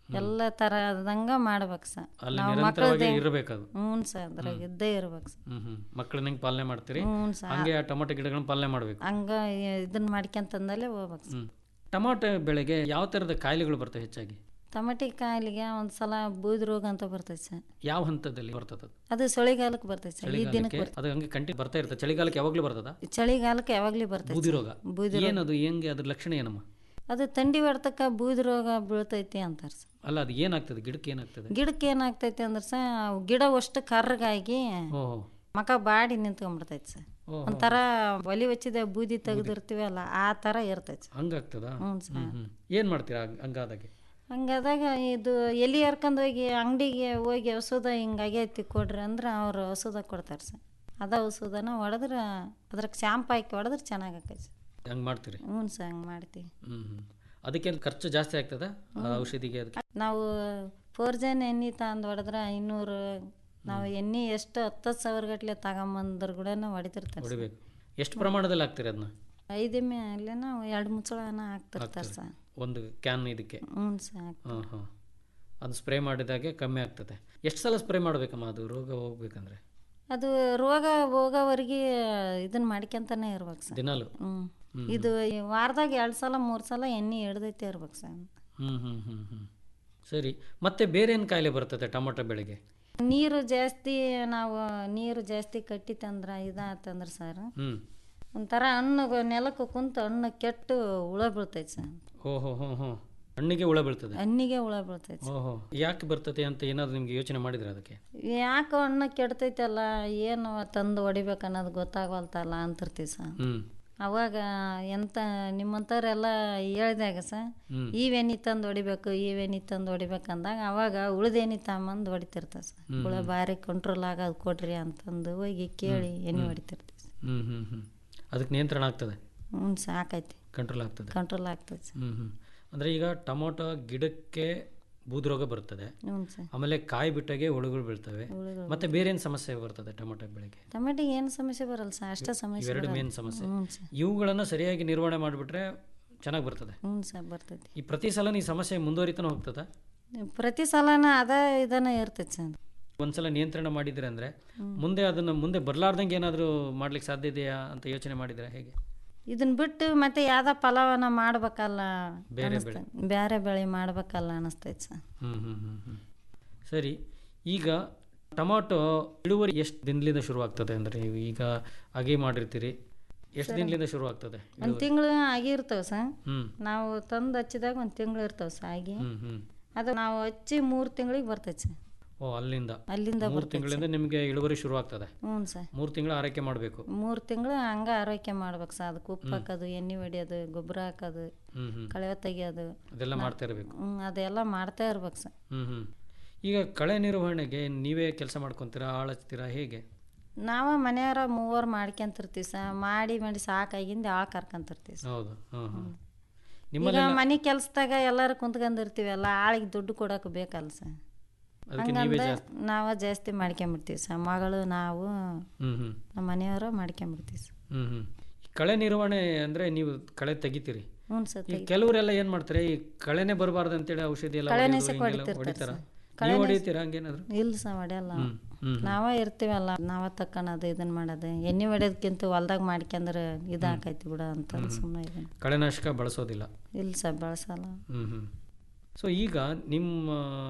ಎಲ್ಲ ಥರದಂಗ ಮಾಡ್ಬೇಕು ಸರ್ ಅಲ್ಲಿ ನಾವು ನಿರಂತರವಾಗಿ ಮಕ್ಕಳದೇ ಇರಬೇಕದು ಹ್ಞೂ ಸರ್ ಅದ್ರಾಗ ಇದ್ದೇ ಇರ್ಬೇಕು ಸರ್ ಹ್ಮ್ ಹ್ಮ್ ಮಕ್ಕಳನ್ನ ಹೆಂಗೆ ಪಾಲನೆ ಮಾಡ್ತೀರಿ ಹ್ಞೂ ಸರ್ ಹಂಗೆ ಆ ಟೊಮೊಟೊ ಗಿಡಗಳನ್ನ ಪಾಲನೆ ಮಾಡಬೇಕು ಹಂಗ ಇದನ್ನ ಮಾಡ್ಕೊಂತಂದಲೇ ಹೋಗ್ಬೇಕು ಸರ್ ಹ್ಮ್ ಟೊಮೊಟೊ ಬೆಳೆಗೆ ಯಾವ ಥರದ ಕಾಯಿಲೆಗಳು ಬರ್ತವೆ ಹೆಚ್ಚಾಗಿ ಟಮಟಿ ಕಾಯಿಲೆಗೆ ಒಂದು ಸಲ ಬೂದಿ ರೋಗ ಅಂತ ಬರ್ತೈತೆ ಸರ್ ಯಾವ ಹಂತದಲ್ಲಿ ಬರ್ತದೆ ಅದು ಅದು ಚಳಿಗಾಲಕ್ಕೆ ಬರ್ತೈತೆ ಸರ್ ಈ ದಿನಕ್ಕೆ ಚಳಿಗಾಲಕ್ಕೆ ಅದು ಹಂಗೆ ಕಂಟಿ ಬರ್ತಾ ಇರ್ತದೆ ಚಳಿಗಾಲಕ್ಕೆ ಯಾವಾಗಲೂ ಬರ್ತದ ಚಳಿಗಾಲಕ್ಕೆ ಯಾವಾಗಲೂ ಬರ್ತೈತೆ ಬೂದಿ ರೋಗ ಬೂದಿ ಏನದು ಹೆಂಗೆ ಅದ್ರ ಲಕ್ಷಣ ಏನಮ್ಮ ಅದು ಥಂಡಿ ಹೊಡ್ತಕ್ಕ ಬೂದಿ ರೋಗ ಬೀಳ್ತೈತಿ ಅಂತಾರೆ ಸರ್ ಅಲ್ಲ ಅದು ಏನಾಗ್ತದೆ ಗಿಡಕ್ಕೆ ಏನಾಗ್ತದೆ ಗಿಡಕ್ಕೆ ಏನಾಗ್ತೈತಿ ಅಂದ್ರೆ ಸರ್ ಗಿಡ ಅಷ್ಟು ಕರ್ರಗಾಗಿ ಓಹೋ ಮಕ ಬಾಡಿ ನಿಂತ್ಕೊಂಡ್ಬಿಡ್ತೈತೆ ಸರ್ ಓಹೋ. ಒಂಥರ ಒಲಿ ಹಚ್ಚಿದ ಬೂದಿ ತೆಗೆದಿರ್ತೀವಲ್ಲ ಆ ಥರ ಇರ್ತೈತೆ ಸರ್ ಹಂಗಾಗ್ತದಾ ಹ್ಞೂ ಸರ್ ಹ್ಮ್ ಹ್ಮ್ ಏನು ಮಾಡ್ತೀರಾ ಹಂಗ್- ಹಂಗಾದಾಗೆ ಹಂಗಾದಾಗ ಇದು ಎಲ್ಲಿ ಹರ್ಕೊಂಡು ಹೋಗಿ ಅಂಗಡಿಗೆ ಹೋಗಿ ಔಷಧ ಹಿಂಗಾಗೈತಿ ಕೊಡ್ರಿ ಅಂದ್ರೆ ಅವ್ರು ಔಷಧ ಕೊಡ್ತಾರೆ ಸರ್ ಅದ ಔಷಧನ ಹೊಡೆದ್ರೆ ಅದ್ರಾಗ ಶಾಂಪು ಹಾಕಿ ಹೊಡೆದ್ರೆ ಚೆನ್ನಾಗಿ ಆಕೈತೆ ಸರ್ ಹಂಗೆ ಮಾಡ್ತೀರಿ ಹ್ಞೂ ಸರ್ ಹಂಗೆ ಮಾಡ್ತೀವಿ ಹ್ಮ್ ಹ್ಮ್ ಅದಕ್ಕೇನು ಖರ್ಚು ಜಾಸ್ತಿ ಆಗ್ತದ ಆ ಔಷಧಿಗೆ ಅದಕ್ಕೆ ನಾವು ಫೋರ್ಜನ್ ಎಣ್ಣೆ ತಂದು ಹೊಡೆದ್ರೆ ಐನೂರು ನಾವು ಎಣ್ಣೆ ಎಷ್ಟು ಹತ್ತು ಸಾವಿರ ಗಟ್ಲೆ ತಗೊಂಬಂದ್ರೆ ಕೂಡ ಹೊಡಿತಿರ್ತಾರೆ ಸರ್. ಹೊಡಿಬೇಕು ಎಷ್ಟು ಪ್ರಮಾಣದಲ್ಲಿ ಹಾಕ್ತೀರಿ ಅದನ್ನ ಐದು ಮೇಲೆನ ಎರಡು ಮುಚ್ಚಳನ ಹಾಕ್ತಿರ್ತಾರೆ ಸರ್ ಒಂದು ಕ್ಯಾನ್ ಇದಕ್ಕೆ ಹ್ಞೂ ಸರ್ ಹಾಂ ಹಾಂ ಅದು ಸ್ಪ್ರೇ ಮಾಡಿದಾಗೆ ಕಮ್ಮಿ ಆಗ್ತದೆ ಎಷ್ಟು ಸಲ ಸ್ಪ್ರೇ ಮಾಡಬೇಕಮ್ಮ ಅದು ರೋಗ ಹೋಗ್ಬೇಕಂದ್ರೆ ಅದು ರೋಗ ಹೋಗೋವರೆಗೆ ಇದನ್ನ ಮಾಡ್ಕೊಂತಾನೆ ಇರ್ಬೇಕು ಸರ್ ದಿನಾಲು ಹ್ಞೂ ಇದು ಈ ವಾರದಾಗ ಎರಡು ಸಲ ಮೂರು ಸಲ ಎಣ್ಣೆ ಹಿಡ್ದೈತೆ ಇರ್ಬೇಕು ಸರ್ ಹ್ಞೂ ಹ್ಞೂ ಹ್ಞೂ ಹ್ಞೂ ಸರಿ ಮತ್ತೆ ಬೇರೆ ಏನು ಕಾಯಿಲೆ ಬರ್ತದೆ ಟೊಮೊಟೊ ಬೆಳೆಗೆ ನೀರು ಜಾಸ್ತಿ ನಾವು ನೀರು ಜಾಸ್ತಿ ಕಟ್ಟಿತಂದ್ರೆ ಇದಾತಂದ್ರೆ ಸರ್ ಹ್ಞೂ ಒಂಥರ ಹಣ್ಣು ನೆಲಕ್ಕೆ ಕುಂತು ಹಣ್ಣು ಕೆಟ್ಟು ಹುಳ ಬೀಳ್ತೈತೆ ಸರ್ ಓಹೋ ಹೋ ಹೋ ಹಣ್ಣಿಗೆ ಹುಳ ಬೀಳ್ತದೆ ಹಣ್ಣಿಗೆ ಹುಳ ಬೀಳ್ತೈತೆ ಓಹೋ ಯಾಕೆ ಬರ್ತದೆ ಅಂತ ಏನಾದ್ರು ನಿಮ್ಗೆ ಯೋಚನೆ ಮಾಡಿದ್ರೆ ಅದಕ್ಕೆ ಯಾಕೆ ಹಣ್ಣು ಕೆಡ್ತೈತಲ್ಲ ಏನು ತಂದು ಹೊಡಿಬೇಕು ಅನ್ನೋದು ಗೊತ್ತಾಗವಲ್ತಲ್ಲ ಅಂತಿರ್ತೀವಿ ಸರ್ ಹ್ಞೂ ಅವಾಗ ಎಂತ ನಿಮ್ಮಂಥವ್ರೆಲ್ಲ ಹೇಳ್ದಾಗ ಸರ್ ಹ್ಮ್. ಇವೆಣ್ಣೆ ತಂದು ಹೊಡಿಬೇಕು ಇವೆಣ್ಣೆ ತಂದು ಹೊಡಿಬೇಕು ಅಂದಾಗ ಅವಾಗ ಉಳ್ದೆಣ್ಣೆ ತಗೊಂಬಂದು ಹೊಡಿತಿರ್ತಾರೆ ಸರ್ ಹುಳ ಭಾರಿ ಕಂಟ್ರೋಲ್ ಆಗೋದು ಕೊಡ್ರಿ ಅಂತಂದು ಹೋಗಿ ಕೇಳಿ ಎಣ್ಣೆ ಹೊಡಿತಿರ್ತೀವಿ ಸರ್ ಹ್ಞೂ ಹ್ಞೂ ಹ್ಞೂ ಅದಕ್ಕೆ ನಿಯಂತ್ರಣ ಆಗ್ತದೆ ಹ್ಞೂ ಸಾಕೈತಿ ಕಂಟ್ರೋಲ್ ಆಗ್ತದೆ ಕಂಟ್ರೋಲ್ ಆಗ್ತೈತೆ ಸರ್ ಹ್ಞೂ ಹ್ಞೂ ಅಂದರೆ ಈಗ ಟೊಮೊಟೊ ಗಿಡಕ್ಕೆ ಬೂದ್ರೋಗ ಬರ್ತದೆ ಹ್ಞೂ ಸರ್ ಆಮೇಲೆ ಕಾಯಿ ಬಿಟ್ಟಾಗೆ ಹುಳುಗಳು ಬೀಳ್ತವೆ ಹುಳುಗಳು. ಮತ್ತೆ ಬೇರೆ ಏನು ಸಮಸ್ಯೆ ಬರ್ತದೆ ಟೊಮೊಟೊ ಬೆಳೆಗೆ ಟೊಮೆಟಿಗೆ ಏನು ಸಮಸ್ಯೆ ಬರಲ್ಲ ಸರ್ ಅಷ್ಟೇ ಸಮಸ್ಯೆ ಇವೆರಡು ಬರಲ್ಲ. ಮೇನ್ ಸಮಸ್ಯೆ ಹ್ಞೂ ಸರ್ ಇವುಗಳನ್ನು ಸರಿಯಾಗಿ ನಿರ್ವಹಣೆ ಮಾಡಿಬಿಟ್ರೆ ಚೆನ್ನಾಗಿ ಬರ್ತದೆ ಹ್ಞೂ ಸರ್ ಬರ್ತೈತಿ ಈ ಪ್ರತಿ ಸಲ ಈ ಸಮಸ್ಯೆ ಮುಂದುವರಿತಾನೆ ಹೋಗ್ತದ ಪ್ರತಿ ಸಲನ ಅದ ಇದನ್ನ ಇರ್ತೈತೆ ಸರ್ ಒಂದ್ಸಲ ನಿಯಂತ್ರಣ ಮಾಡಿದ್ರೆ ಅಂದ್ರೆ ಮುಂದೆ ಅದನ್ನ ಮುಂದೆ ಬರ್ಲಾರ್ದಂಗೆ ಏನಾದರೂ ಮಾಡ್ಲಿಕ್ಕೆ ಸಾಧ್ಯ ಇದೆಯಾ ಅಂತ ಯೋಚನೆ ಮಾಡಿದ್ರೆ ಹೇಗೆ ಇದನ್ನ ಬಿಟ್ಟು ಮತ್ತೆ ಯಾವ್ದ ಫಲವನ್ನ ಮಾಡ್ಬೇಕಲ್ಲ ಬೇರೆ ಅನಿಸ್ತೈತೆ ಬೇರೆ ಬೆಳೆ ಮಾಡ್ಬೇಕಲ್ಲ ಅನಿಸ್ತೈತೆ ಸರ್ ಹ್ಮ್ ಹ್ಮ್ ಹ್ಮ್ ಹ್ಮ್ ಸರಿ ಈಗ ಟೊಮಾಟೊ ಇಳುವರಿ ಎಷ್ಟು ದಿನದಿಂದ ಶುರು ಆಗ್ತದೆ ಅಂದ್ರೆ ನೀವು ಈಗ ಅಗಿ ಮಾಡಿರ್ತೀರಿ ಎಷ್ಟು ದಿನದಿಂದ ಶುರು ಆಗ್ತದೆ ಒಂದು ತಿಂಗಳು ಆಗಿರ್ತಾವೆ ಸರ್ ಹ್ಮ್ ನಾವು ತಂದು ಹಚ್ಚಿದಾಗ ಒಂದು ತಿಂಗಳು ಇರ್ತಾವೆ ಸರ್ ಆಗಿ ಹ್ಮ್ ಹ್ಮ್ ಅದು ನಾವು ಹಚ್ಚಿ ಮೂರು ತಿಂಗಳಿಗೆ ಬರ್ತೈತೆ ಸರ್ ಓ ಅಲ್ಲಿಂದ ಅಲ್ಲಿಂದ ಮೂರು ಬರ್ತೈತೆ ತಿಂಗಳಿಂದ ನಿಮಗೆ ಇಳುವರಿ ಶುರು ಆಗ್ತದೆ ಹ್ಞೂ ಸರ್ ಮೂರು ತಿಂಗಳು ಆರೈಕೆ ಮಾಡಬೇಕು ಮೂರು ತಿಂಗಳು ಹಂಗೆ ಆರೈಕೆ ಮಾಡ್ಬೇಕು ಸರ್ ಅದಕ್ಕೆ ಉಪ್ಪು ಹಾಕೋದು ಎಣ್ಣೆ ಹೊಡಿಯೋದು ಗೊಬ್ಬರ ಹಾಕೋದು ಹ್ಮ್ ಹ್ಮ್ ಕಳೆ ತೆಗಿಯೋದು ಅದೆಲ್ಲ ಮಾಡ್ತಾ ಇರಬೇಕು ಹ್ಞೂ ಅದೆಲ್ಲ ಮಾಡ್ತಾ ಇರ್ಬೇಕು ಸರ್ ಹ್ಮ್ ಹ್ಮ್ ಈಗ ಕಳೆ ನಿರ್ವಹಣೆಗೆ ನೀವೇ ಕೆಲಸ ಮಾಡ್ಕೊತೀರಾ ಆಳ್ ಹಚ್ತೀರಾ ಹೇಗೆ ನಾವು ಮನೆಯವರ ಮೂವರು ಮಾಡ್ಕೊಂತಿರ್ತೀವಿ ಸರ್ ಮಾಡಿ ಮಾಡಿ ಸಾಕಾಗಿಂದ ಆಳು ಕರ್ಕೊಂತಿರ್ತೀವಿ ಸರ್ ಹೌದು ಹ್ಮ್ ಹ್ಮ್ ಈಗ ನಿಮ್ಮಲ್ಲಿ ಮನೆ ಕೆಲಸದಾಗ ಎಲ್ಲರೂ ಕುಂತ್ಕೊಂಡಿರ್ತೀವಲ್ಲ ಆಳಿಗೆ ದುಡ್ಡು ಕೊಡೋಕೆ ಬೇಕಲ್ಲ ಸರ್ ಅದಕ್ಕೆ ನೀವೇ ಹಂಗಂದ್ರೆ ಜಾಸ್ತಿ ನಾವು ಜಾಸ್ತಿ ಮಾಡ್ಕೊಂಬಿಡ್ತೀವಿ ಸರ್ ಮಗಳು ನಾವು ಹ್ಮ್ ಹ್ಮ್ ನಮ್ಮ ಮನೆಯವರು ಮಾಡ್ಕೊಂಬಿಡ್ತೀವಿ ಸರ್ ಹ್ಮ್ ಹ್ಮ್ ಈ ಕಳೆ ನಿರ್ವಹಣೆ ಅಂದ್ರೆ ನೀವು ಕಳೆ ತೆಗಿತೀರಿ ಹ್ಞೂ ಸರ್ ಈ ಕೆಲವರೆಲ್ಲ ಏನ್ ಮಾಡ್ತಾರೆ ಈ ಕಳೆನೆ ಬರಬಾರ್ದು ಅಂತೇಳಿ ಔಷಧಿ ಎಲ್ಲ ಹೊಡೆಯೋದು, ಕಳೆನೆಸಕ್ಕೆ ಹಿಂಗೆಲ್ಲ ಹೊಡಿತಿರ್ತಾರೆ ಹೊಡಿತಾರ ಸರ್. ನೀವು ಹೊಡಿತೀರಾ ಹಂಗೇನಾದ್ರು ಇಲ್ಲ ಸರ್ ಹೊಡೆಯಲ್ಲ ಹ್ಮ್ ಹ್ಮ್ ನಾವ ಇರ್ತೀವಲ್ಲ ನಾವ ತಕ್ಕಣದು ಇದನ್ನ ಮಾಡೋದು ಎಣ್ಣೆ ಹೊಡೆಯೋದಕ್ಕಿಂತ ಹೊಲ್ದಾಗ ಮಾಡ್ಕೊಂಡ್ರೆ ಇದಾಕೈತಿ ಬಿಡ ಅಂತ ಸುಮ್ಮನೆ ಇದನ್ನ ಕಳೆನಾಶಕ ಬಳಸೋದಿಲ್ಲ ಇಲ್ಲ ಸರ್ ಬಳಸಲ್ಲ ಹ್ಮ್ ಹ್ಮ್ ಸೊ ಈಗ ನಿಮ್ಮ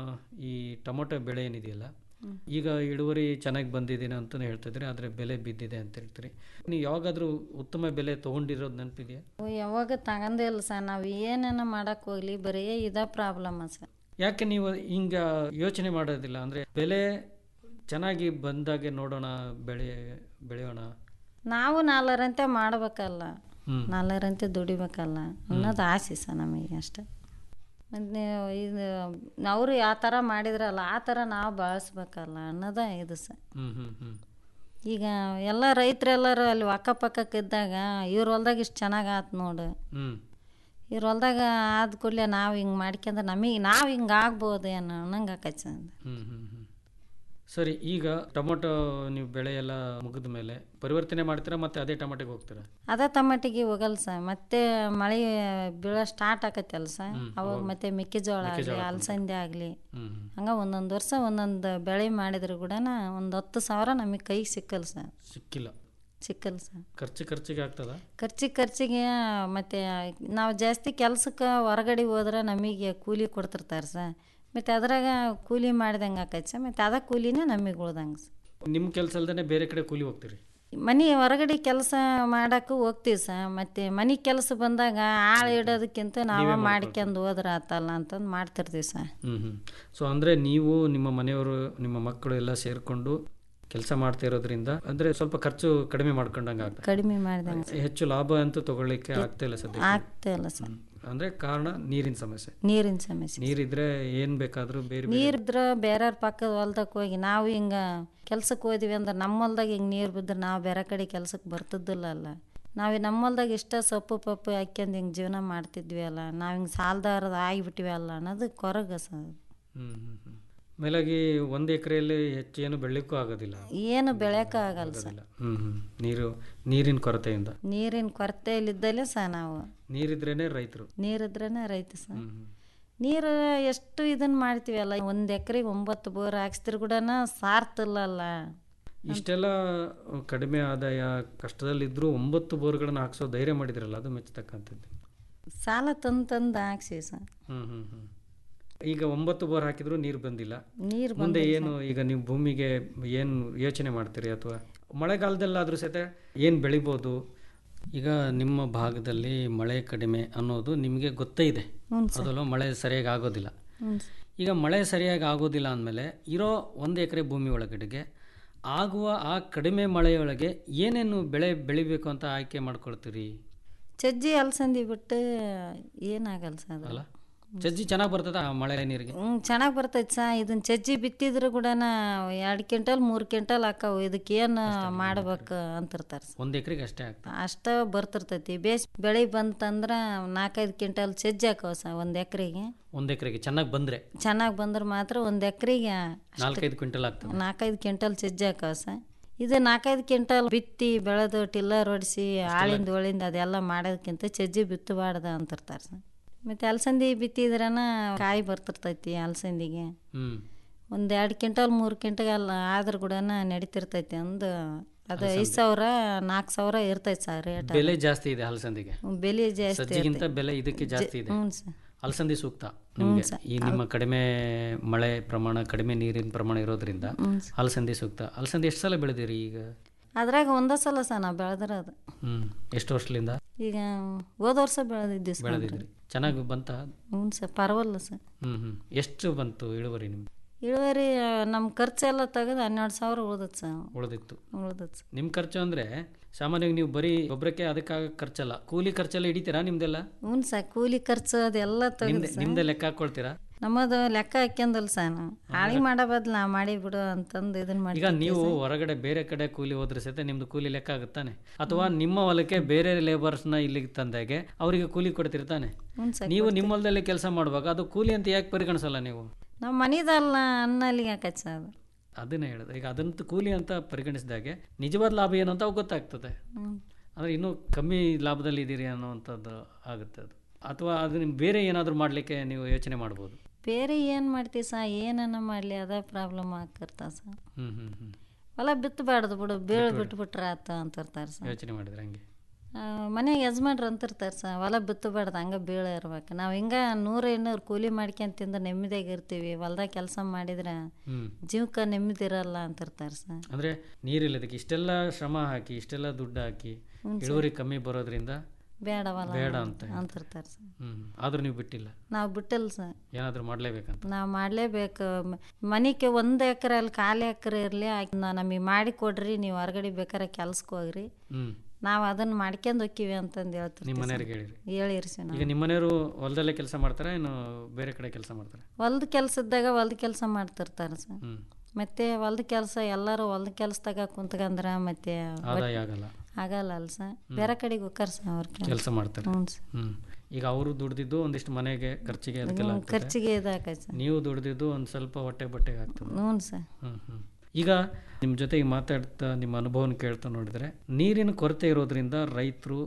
ಈ ಟೊಮೊಟೊ ಬೆಳೆ ಏನಿದೆಯಲ್ಲ ಈಗ ಇಳುವರಿ ಚೆನ್ನಾಗಿ ಬಂದಿದ್ದೀನಿ ಅಂತ ಹೇಳ್ತಿದ್ರಿ ಆದರೆ ಬೆಲೆ ಬಿದ್ದಿದೆ ಅಂತ ಹೇಳ್ತೀರಿ ನೀವು ಯಾವಾಗಾದ್ರೂ ಉತ್ತಮ ಬೆಲೆ ತೊಗೊಂಡಿರೋದು ನೆನಪಿದೆಯಾ ಅವು ಯಾವಾಗ ತಗೊಂಡೇ ಇಲ್ಲ ಸರ್ ನಾವು ಏನೇನ ಮಾಡಕ್ಕೆ ಹೋಗ್ಲಿ ಬರೀ ಇದ ಪ್ರಾಬ್ಲಮ್ ಸರ್ ಯಾಕೆ ನೀವು ಹಿಂಗ ಯೋಚನೆ ಮಾಡೋದಿಲ್ಲ ಅಂದ್ರೆ ಬೆಲೆ ಚೆನ್ನಾಗಿ ಬಂದಾಗೆ ನೋಡೋಣ ಬೆಳೆ ಬೆಳೆಯೋಣ ನಾವು ನಾಲ್ಕರಂತೆ ಮಾಡ್ಬೇಕಲ್ಲ ಹ್ಮ್ ನಾಲ್ಕರಂತೆ ದುಡಿಬೇಕಲ್ಲ ಅನ್ನೋದು ಆಸೆ ಸರ್ ನಮಗೆ ಅಷ್ಟೆ ಮತ್ತು ಇದು ಅವರು ಯಾವ ಥರ ಮಾಡಿದ್ರಲ್ಲ ಆ ಥರ ನಾವು ಬಳಸ್ಬೇಕಲ್ಲ ಅನ್ನೋದ ಇದು ಸರ್ ಹ್ಮ್ ಹ್ಮ್ ಹ್ಮ್ ಈಗ ಎಲ್ಲ ರೈತರೆಲ್ಲರೂ ಅಲ್ಲಿ ಅಕ್ಕಪಕ್ಕಕ್ಕೆ ಇದ್ದಾಗ ಇವ್ರ ಹೊಲ್ದಾಗ ಇಷ್ಟು ಚೆನ್ನಾಗಿ ಆತು ನೋಡು ಹ್ಮ್ ಇವ್ರ ಹೊಲ್ದಾಗ ಆದ ಕೂಡಲೇ ನಾವು ಹಿಂಗೆ ಮಾಡ್ಕೊಂಡ್ರೆ ನಮಗೆ ನಾವು ಹಿಂಗೆ ಆಗ್ಬೋದು ಏನೋ ಅನ್ನಂಗೆ ಆಕೈತೆ ಸರ್ ಹ್ಮ್ ಹ್ಮ್ ಹ್ಮ್ ಸರಿ ಈಗ ಟೊಮೊಟೊ ನೀವು ಬೆಳೆ ಎಲ್ಲ ಮುಗಿದ ಮೇಲೆ ಪರಿವರ್ತನೆ ಮಾಡ್ತೀರಾ ಮತ್ತೆ ಅದೇ ಟೊಮೊಟೊಗೆ ಹೋಗ್ತೀರಾ ಅದ ಟಮಾಟಿಗೆ ಹೋಗಲ್ಲ ಸರ್ ಮತ್ತೆ ಮಳೆ ಬೀಳೋ ಸ್ಟಾರ್ಟ್ ಆಕತ್ತಲ್ಲ ಸರ್ ಅವಾಗ ಮತ್ತೆ ಮೆಕ್ಕೆಜೋಳ ಆಗಲಿ ಅಲಸಂದೆ ಆಗಲಿ ಹ್ಮ್ ಹ್ಮ್. ಹಂಗ ಒಂದೊಂದು ವರ್ಷ ಒಂದೊಂದು ಬೆಳೆ ಮಾಡಿದ್ರು ಕೂಡ ಒಂದು ಹತ್ತು ಸಾವಿರ ನಮಗೆ ಕೈಗೆ ಸಿಕ್ಕಲ್ಲ ಸರ್ ಸಿಕ್ಕಿಲ್ಲ ಸಿಕ್ಕಲ್ಲ ಸರ್ ಖರ್ಚು ಖರ್ಚಿಗೆ ಆಗ್ತದ ಖರ್ಚಿಗೆ ಖರ್ಚಿಗೆ ಮತ್ತು ನಾವು ಜಾಸ್ತಿ ಕೆಲ್ಸಕ್ಕೆ ಹೊರಗಡೆ ಹೋದ್ರೆ ನಮಗೆ ಕೂಲಿ ಕೊಡ್ತಿರ್ತಾರೆ ಸರ್ ಮತ್ತು ಅದ್ರಾಗ ಕೂಲಿ ಮಾಡ್ದಂಗೆ ಆಕೈತೆ ಸರ್ ಮತ್ತು ಅದ ಕೂಲಿನೇ ನಮಗೆ ಉಳ್ದಂಗೆ ಸರ್ ನಿಮ್ಮ ಕೆಲಸ ಅಲ್ದೇ ಬೇರೆ ಕಡೆ ಕೂಲಿ ಹೋಗ್ತೀರಿ ಮನೆ ಹೊರಗಡೆ ಕೆಲಸ ಮಾಡಕ್ಕೆ ಹೋಗ್ತೀವಿ ಸರ್ ಮತ್ತು ಮನೆ ಕೆಲಸ ಬಂದಾಗ ಆಳು ಇಡೋದಕ್ಕಿಂತ ನಾವೇ ಮಾಡ್ಕೊಂಡು ಹೋದ್ರೆ ಆತಲ್ಲ ಅಂತಂದು ಮಾಡ್ತಿರ್ತೀವಿ ಸರ್ ಹ್ಮ್ ಹ್ಮ್ ಸೊ ಅಂದ್ರೆ ನೀವು ನಿಮ್ಮ ಮನೆಯವರು ನಿಮ್ಮ ಮಕ್ಕಳು ಎಲ್ಲ ಸೇರ್ಕೊಂಡು ಕೆಲಸ ಮಾಡ್ತಾ ಇರೋದ್ರಿಂದ ಅಂದ್ರೆ ಸ್ವಲ್ಪ ಖರ್ಚು ಕಡಿಮೆ ಮಾಡ್ಕೊಂಡಂಗೆ ಆಗ್ತದೆ ಕಡಿಮೆ ಮಾಡ್ದಂಗೆ ಹೆಚ್ಚು ಲಾಭ ಅಂತೂ ತಗೊಳ್ಳಿಕ್ಕೆ ಆಗ್ತಾ ಇಲ್ಲ ಸದ್ಯ ಆಗ್ತಾ ಇಲ್ಲ ಸರ್ ಅಂದ್ರೆ ಕಾರಣ ನೀರಿನ ಸಮಸ್ಯೆ ನೀರಿನ ಸಮಸ್ಯೆ ನೀರಿದ್ರೆ ಏನ್ ಬೇಕಾದ್ರೂ ಬೇರೆ ನೀರಿದ್ರೆ ಬೇರೆಯವ್ರ ಪಕ್ಕದ ಹೊಲ್ದಕ್ಕೆ ಹೋಗಿ ನಾವು ಹಿಂಗೆ ಕೆಲ್ಸಕ್ಕೆ ಹೋದ್ವಿ ಅಂದ್ರೆ ನಮ್ಮ ಹೊಲ್ದಾಗ ಹಿಂಗೆ ನೀರು ಬಿದ್ದರೆ ನಾವು ಬೇರೆ ಕಡೆ ಕೆಲ್ಸಕ್ಕೆ ಬರ್ತಿದ್ದಿಲ್ಲ ಅಲ್ಲ ನಾವು ನಮ್ಮ ಹೊಲ್ದಾಗ ಇಷ್ಟ ಸೊಪ್ಪು ಪಪ್ಪು ಹಾಕ್ಯಂದು ಹಿಂಗೆ ಜೀವನ ಮಾಡ್ತಿದ್ವಿ ಅಲ್ಲ ನಾವು ಹಿಂಗೆ ಸಾಲದಾರದ ಆಗಿಬಿಟ್ಟಿವಿ ಅಲ್ಲ ಅನ್ನೋದು ಕೊರಗ ಸರ್ ಹ್ಮ್ ಹ್ಮ್ ಹ್ಮ್ ಮೇಲಾಗಿ ಒಂದ್ ಎಕರೆಯಲ್ಲಿ ಹೆಚ್ಚು ಏನು ಬೆಳಿಕ್ಕೂ ಆಗೋದಿಲ್ಲ ಏನು ಬೆಳೆಯೋಕೆ ಆಗಲ್ಲ ಸರ್ ಇಲ್ಲ ಹ್ಮ್ ಹ್ಮ್ ನೀರು ನೀರಿನ ಕೊರತೆಯಿಂದ ನೀರಿನ ಕೊರತೆಯಲ್ಲಿದ್ದಲೇ ಸಹ ನಾವು ನೀರಿದ್ರೇನೆ ರೈತರು ನೀರಿದ್ರೇ ರೈತ ಸರ್ ಹ್ಮ್ ಹ್ಮ್ ನೀರು ಎಷ್ಟು ಇದನ್ನು ಮಾಡ್ತೀವಲ್ಲ ಒಂದು ಎಕರೆಗೆ ಒಂಬತ್ತು ಬೋರ್ ಹಾಕ್ಸಿದ್ರು ಕೂಡ ಸಾರ್ತಿಲ್ಲಲ್ಲ ಇಷ್ಟೆಲ್ಲ ಕಡಿಮೆ ಆದಾಯ ಕಷ್ಟದಲ್ಲಿದ್ದರೂ ಒಂಬತ್ತು ಬೋರ್ಗಳನ್ನು ಹಾಕ್ಸೋ ಧೈರ್ಯ ಮಾಡಿದ್ರಲ್ಲ ಅದು ಮೆಚ್ಚತಕ್ಕಂಥದ್ದು ಸಾಲ ತಂದು ತಂದು ಹಾಕ್ಸಿ ಸರ್ ಹ್ಮ್ ಹ್ಮ್ ಹ್ಮ್ ಈಗ ಒಂಬತ್ತು ಬೋರ್ ಹಾಕಿದ್ರು ನೀರು ಬಂದಿಲ್ಲ ನೀರು ಮುಂದೆ ಏನು ಈಗ ನೀವು ಭೂಮಿಗೆ ಏನು ಯೋಚನೆ ಮಾಡ್ತೀರಿ ಅಥವಾ ಮಳೆಗಾಲದಲ್ಲಾದ್ರೂ ಸಹಿತ ಏನು ಬೆಳಿಬೋದು ಈಗ ನಿಮ್ಮ ಭಾಗದಲ್ಲಿ ಮಳೆ ಕಡಿಮೆ ಅನ್ನೋದು ನಿಮಗೆ ಗೊತ್ತೇ ಇದೆ ಹ್ಞೂ ಅದಲ್ಲ ಮಳೆ ಸರಿಯಾಗಿ ಆಗೋದಿಲ್ಲ ಹ್ಞೂ ಸರ್ ಈಗ ಮಳೆ ಸರಿಯಾಗಿ ಆಗೋದಿಲ್ಲ ಅಂದಮೇಲೆ ಇರೋ ಒಂದು ಎಕರೆ ಭೂಮಿ ಒಳಗಡೆಗೆ ಆಗುವ ಆ ಕಡಿಮೆ ಮಳೆಯೊಳಗೆ ಏನೇನು ಬೆಳೆ ಬೆಳಿಬೇಕು ಅಂತ ಆಯ್ಕೆ ಮಾಡ್ಕೊಳ್ತೀರಿ ಚಜ್ಜಿ ಅಲಸಂದಿ ಬಿಟ್ಟು ಏನಾಗಲ್ಲ ಸರ್ ಅದು ಅಲ್ಲ ಸಜ್ಜಿ ಚೆನ್ನಾಗಿ ಬರ್ತದ ಆ ಮಳೆ ನೀರಿಗೆ ಹ್ಞೂ ಚೆನ್ನಾಗಿ ಬರ್ತೈತೆ ಸಾ ಇದನ್ನ ಚಜ್ಜಿ ಬಿತ್ತಿದ್ರು ಕೂಡ ಎರಡು ಕ್ವಿಂಟಲ್ ಮೂರು ಕ್ವಿಂಟಲ್ ಹಾಕಾವು ಇದಕ್ಕೆ ಏನು ಮಾಡ್ಬೇಕು ಅಂತಿರ್ತಾರೆ ಸರ್ ಒಂದು ಎಕರೆಗೆ ಅಷ್ಟೇ ಆಗ್ತದೆ ಅಷ್ಟ ಬರ್ತಿರ್ತೈತಿ ಬೇಸ್ ಬೆಳೆ ಬಂತಂದ್ರೆ ನಾಲ್ಕೈದು ಕ್ವಿಂಟಲ್ ಸಜ್ಜಿ ಹಾಕವ ಸರ್ ಒಂದು ಎಕರೆಗೆ ಒಂದು ಎಕರೆಗೆ ಚೆನ್ನಾಗಿ ಬಂದರೆ ಚೆನ್ನಾಗಿ ಬಂದ್ರೆ ಮಾತ್ರ ಒಂದು ಎಕರೆಗೆ ನಾಲ್ಕೈದು ಕ್ವಿಂಟಲ್ ಆಗ್ತದೆ ನಾಲ್ಕೈದು ಕ್ವಿಂಟಲ್ ಸಜ್ಜಿ ಹಾಕವ ಸರ್ ಇದು ನಾಲ್ಕೈದು ಕ್ವಿಂಟಲ್ ಬಿತ್ತಿ ಬೆಳೆದು ಟಿಲ್ಲರ್ ಹೊಡಿಸಿ ಆಳಿಂದ ಒಳಿಂದ ಅದೆಲ್ಲ ಮಾಡೋದಕ್ಕಿಂತ ಚಜ್ಜಿ ಬಿತ್ತಬಾರ್ದು ಅಂತಿರ್ತಾರೆ ಸರ್ ಮತ್ತು ಅಲಸಂದಿ ಬಿತ್ತಿದ್ರನ ಕಾಯಿ ಬರ್ತಿರ್ತೈತಿ ಅಲಸಂದಿಗೆ ಹ್ಞೂ ಒಂದು ಎರಡು ಕ್ವಿಂಟಲ್ ಮೂರು ಕ್ವಿಂಟಲ್ ಆದ್ರೂ ಕೂಡ ನಡೀತಿರ್ತೈತಿ ಅಂದು ಅದು ಐದು ಸಾವಿರ ನಾಲ್ಕು ಸಾವಿರ ಇರ್ತೈತೆ ಸರ್ ರೇಟ್ ಬೆಲೆ ಜಾಸ್ತಿ ಇದೆ ಹಲಸಂದಿಗೆ ಬೆಲೆ ಜಾಸ್ತಿ ಸಜ್ಜಿಗಿಂತ ಬೆಲೆ ಇದಕ್ಕೆ ಜಾಸ್ತಿ ಇದೆ ಹ್ಞೂ ಸರ್ ಅಲಸಂದಿ ಸೂಕ್ತ ನಿಮಗೆ ಈ ನಿಮ್ಮ ಕಡಿಮೆ ಮಳೆ ಪ್ರಮಾಣ ಕಡಿಮೆ ನೀರಿನ ಪ್ರಮಾಣ ಇರೋದ್ರಿಂದ ಅಲಸಂದಿ ಸೂಕ್ತ ಅಲಸಂದಿ ಎಷ್ಟು ಸಲ ಬೆಳೆದಿರಿ ಈಗ ಅದ್ರಾಗ ಒಂದೇ ಸಲ ಸರ್ ನಾವು ಬೆಳೆದಿರೋದು ಹ್ಮ್ ಎಷ್ಟು ವರ್ಷದಿಂದ ಈಗ ಹೋದ ವರ್ಷ ಬೆಳೆದಿದ್ವಿ ಸರ್ ಬೆಳೆದಿದ್ರಿ ಚೆನ್ನಾಗಿ ಬಂತ ಹ್ಞೂ ಸರ್ ಪರವಲ್ಲ ಸರ್ ಹ್ಮ್ ಹ್ಮ್ ಎಷ್ಟು ಬಂತು ಇಳುವರಿ ನಿಮ್ಗೆ ಇಳುವರಿ ನಮ್ಮ ಖರ್ಚೆಲ್ಲ ತೆಗೆದು ಹನ್ನೆರಡು ಸಾವಿರ ಉಳ್ದತ್ ಸರ್ ಉಳಿದಿತ್ತು ಉಳ್ದತ್ ಸರ್ ನಿಮ್ಮ ಖರ್ಚು ಅಂದ್ರೆ ಸಾಮಾನ್ಯವಾಗಿ ನೀವು ಬರೀ ಗೊಬ್ಬರಕ್ಕೆ ಅದಕ್ಕಾಗ ಖರ್ಚಲ್ಲ ಕೂಲಿ ಖರ್ಚೆಲ್ಲ ಹಿಡಿತೀರಾ ನಿಮ್ದೆಲ್ಲ ಹ್ಞೂ ಸರ್ ಕೂಲಿ ಖರ್ಚು ಅದೆಲ್ಲ ತೆಗೆದು ನಿಮ್ದೆ ನಿಮ್ದೆ ಲೆಕ್ಕ ಹಾಕೊಳ್ತೀರಾ ನಮ್ಮದು ಲೆಕ್ಕ ಹಾಕ್ಯಂದಲ್ಲ ಸರ್ ನಾವು ಹಾಳಿ ಮಾಡೋ ಬದ್ಲು ನಾ ಮಾಡಿ ಬಿಡು ಅಂತಂದು ಇದನ್ನ ಮಾಡಿ ಈಗ ನೀವು ಹೊರಗಡೆ ಬೇರೆ ಕಡೆ ಕೂಲಿ ಹೋದ್ರೆ ಸಹಿತ ನಿಮ್ದು ಕೂಲಿ ಲೆಕ್ಕ ಆಗುತ್ತಾನೆ ಅಥವಾ ನಿಮ್ಮ ಹೊಲಕ್ಕೆ ಬೇರೆ ಲೇಬರ್ಸ್ನ ಇಲ್ಲಿಗೆ ತಂದಾಗೆ ಅವರಿಗೆ ಕೂಲಿ ಕೊಡ್ತಿರ್ತಾನೆ ಹ್ಞೂ ಸರ್ ನೀವು ನಿಮ್ಮ ಹೊಲದಲ್ಲಿ ಕೆಲಸ ಮಾಡುವಾಗ ಅದು ಕೂಲಿ ಅಂತ ಯಾಕೆ ಪರಿಗಣಿಸಲ್ಲ ನೀವು ನಮ್ಮ ಮನಿದಲ್ಲ ಅನ್ನಲ್ಲಿಗೆ ಹಾಕೈತೆ ಸರ್ ಅದು ಅದನ್ನೇ ಹೇಳೋದು ಈಗ ಅದಂತ ಕೂಲಿ ಅಂತ ಪರಿಗಣಿಸಿದಾಗೆ ನಿಜವಾದ ಲಾಭ ಏನು ಅಂತ ಅವಾಗ ಗೊತ್ತಾಗ್ತದೆ ಹ್ಞೂ ಅಂದರೆ ಇನ್ನೂ ಕಮ್ಮಿ ಲಾಭದಲ್ಲಿ ಇದ್ದೀರಿ ಅನ್ನುವಂಥದ್ದು ಆಗುತ್ತೆ ಅದು ಅಥವಾ ಅದು ನಿಮ್ಗೆ ಬೇರೆ ಏನಾದರೂ ಮಾಡಲಿಕ್ಕೆ ನೀವು ಯೋಚನೆ ಮಾಡ್ಬೋದು ಬೇರೆ ಏನು ಮಾಡ್ತೀವಿ ಸಾ ಏನನ್ನ ಮಾಡಲಿ ಅದ ಪ್ರಾಬ್ಲಮ್ ಆಗ್ತಿರ್ತಾವ ಸರ್ ಹ್ಞೂ ಹ್ಞೂ ಹ್ಞೂ ಹೊಲ ಬಿತ್ತಬಾರ್ದು ಬಿಡು ಬೀಳು ಬಿಟ್ಬಿಟ್ರೆ ಆತ ಅಂತಿರ್ತಾರೆ ಸರ್ ಯೋಚನೆ ಮಾಡಿದ್ರೆ ಹಂಗೆ ಮನೆಗೆ ಯಜಮಾನ್ರು ಅಂತಿರ್ತಾರೆ ಸರ್ ಹೊಲ ಬಿತ್ತಬಾರ್ದು ಹಂಗೆ ಬೀಳ ಇರ್ಬೇಕು ನಾವು ಹಿಂಗೆ ನೂರು ಇನ್ನೂರು ಕೂಲಿ ಮಾಡ್ಕೊಂಡ್ ತಿಂದು ನೆಮ್ಮದಿಯಾಗಿ ಇರ್ತೀವಿ ಹೊಲ್ದಾಗ ಕೆಲಸ ಮಾಡಿದ್ರೆ ಹ್ಞೂ ಜೀವಕ್ಕೆ ನೆಮ್ಮದಿ ಇರಲ್ಲ ಅಂತಿರ್ತಾರೆ ಸರ್ ಅಂದರೆ ನೀರಿಲ್ಲದಕ್ಕೆ ಇಷ್ಟೆಲ್ಲ ಶ್ರಮ ಹಾಕಿ ಇಷ್ಟೆಲ್ಲ ದುಡ್ಡು ಹಾಕಿ ಇಳುವರಿ ಕಮ್ಮಿ ಬರೋದ್ರಿಂದ ಬೇಡವಲ್ಲ ಬೇಡ ಅಂತ ಅಂತಿರ್ತಾರೆ ಸರ್ ಹ್ಞೂ ಆದರೂ ನೀವು ಬಿಟ್ಟಿಲ್ಲ ನಾವು ಬಿಟ್ಟಿಲ್ಲ ಸರ್ ಏನಾದರೂ ಮಾಡಲೇಬೇಕಂತ ನಾವು ಮಾಡಲೇಬೇಕು ಮನೆಗೆ ಒಂದು ಎಕರೆ ಅಲ್ಲಿ ಖಾಲಿ ಎಕರೆ ಇರಲಿ ನಮಗೆ ಮಾಡಿ ಕೊಡ್ರಿ ನೀವು ಹೊರಗಡೆ ಬೇಕಾರೆ ಕೆಲ್ಸಕ್ಕೆ ಹೋಗ್ರಿ ಹ್ಞೂ ನಾವು ಅದನ್ನು ಮಾಡ್ಕೊಂಡು ಹೋಕ್ಕಿವಿ ಅಂತಂದು ನಿಮ್ಮ ಹೇಳ್ತಿರ್ತೀವಿ ಮನೆಯವ್ರಿಗೆ ಹೇಳಿರಿ ಹೇಳಿರಿ ಸರ್ ನಾವು ಈಗ ನಿಮ್ಮ ಮನೆಯವರು ಹೊಲದಲ್ಲೇ ಕೆಲಸ ಮಾಡ್ತಾರೆ ಏನು ಬೇರೆ ಕಡೆ ಕೆಲಸ ಮಾಡ್ತಾರೆ ಹೊಲ್ದ ಕೆಲಸ ಇದ್ದಾಗ ಹೊಲ್ದ ಕೆಲಸ ಮಾಡ್ತಿರ್ತಾರೆ ಸರ್ ಹ್ಞೂ ಮತ್ತೆ ಹೊಲ್ದ ಕೆಲಸ ಎಲ್ಲರೂ ಹೊಲ್ದ ಕೆಲಸದಾಗ ಕುಂತ್ಕಂದ್ರ ಮತ್ತೆ ಆದಾಯ ಆಗಲ್ಲ ಆಗಲ್ಲ ಅಲ್ಲ ಸರ್ ಬೇರೆ ಕಡೆಗೆ ಹೋಗ್ತಾರ ಸರ್ ಅವ್ರ ಕೆಲಸ ಮಾಡ್ತಾರೆ ಹ್ಞೂ ಸರ್ ಹ್ಞೂ ಈಗ ಅವರು ದುಡ್ದಿದ್ದು ಒಂದಿಷ್ಟು ಮನೆಗೆ ಖರ್ಚಿಗೆ ಅದಕ್ಕೆಲ್ಲ ಆಗ್ತದೆ ಖರ್ಚಿಗೆ ಇದಾಕೈತೆ ಸರ್ ನೀವು ದುಡ್ದಿದ್ದು ಒಂದು ಸ್ವಲ್ಪ ಹೊಟ್ಟೆ ಬಟ್ಟೆಗೆ ಆಗ್ತದೆ ಹ್ಞೂ ಸರ್ ಹ್ಞೂ ಹ್ಞೂ ಈಗ ನಿಮ್ಮ ಜೊತೆಗೆ ಮಾತಾಡ್ತಾ ನಿಮ್ಮ ಅನುಭವನ ಕೇಳ್ತಾ ನೋಡಿದರೆ ನೀರಿನ ಕೊರತೆ ಇರೋದ್ರಿಂದ ರೈತರು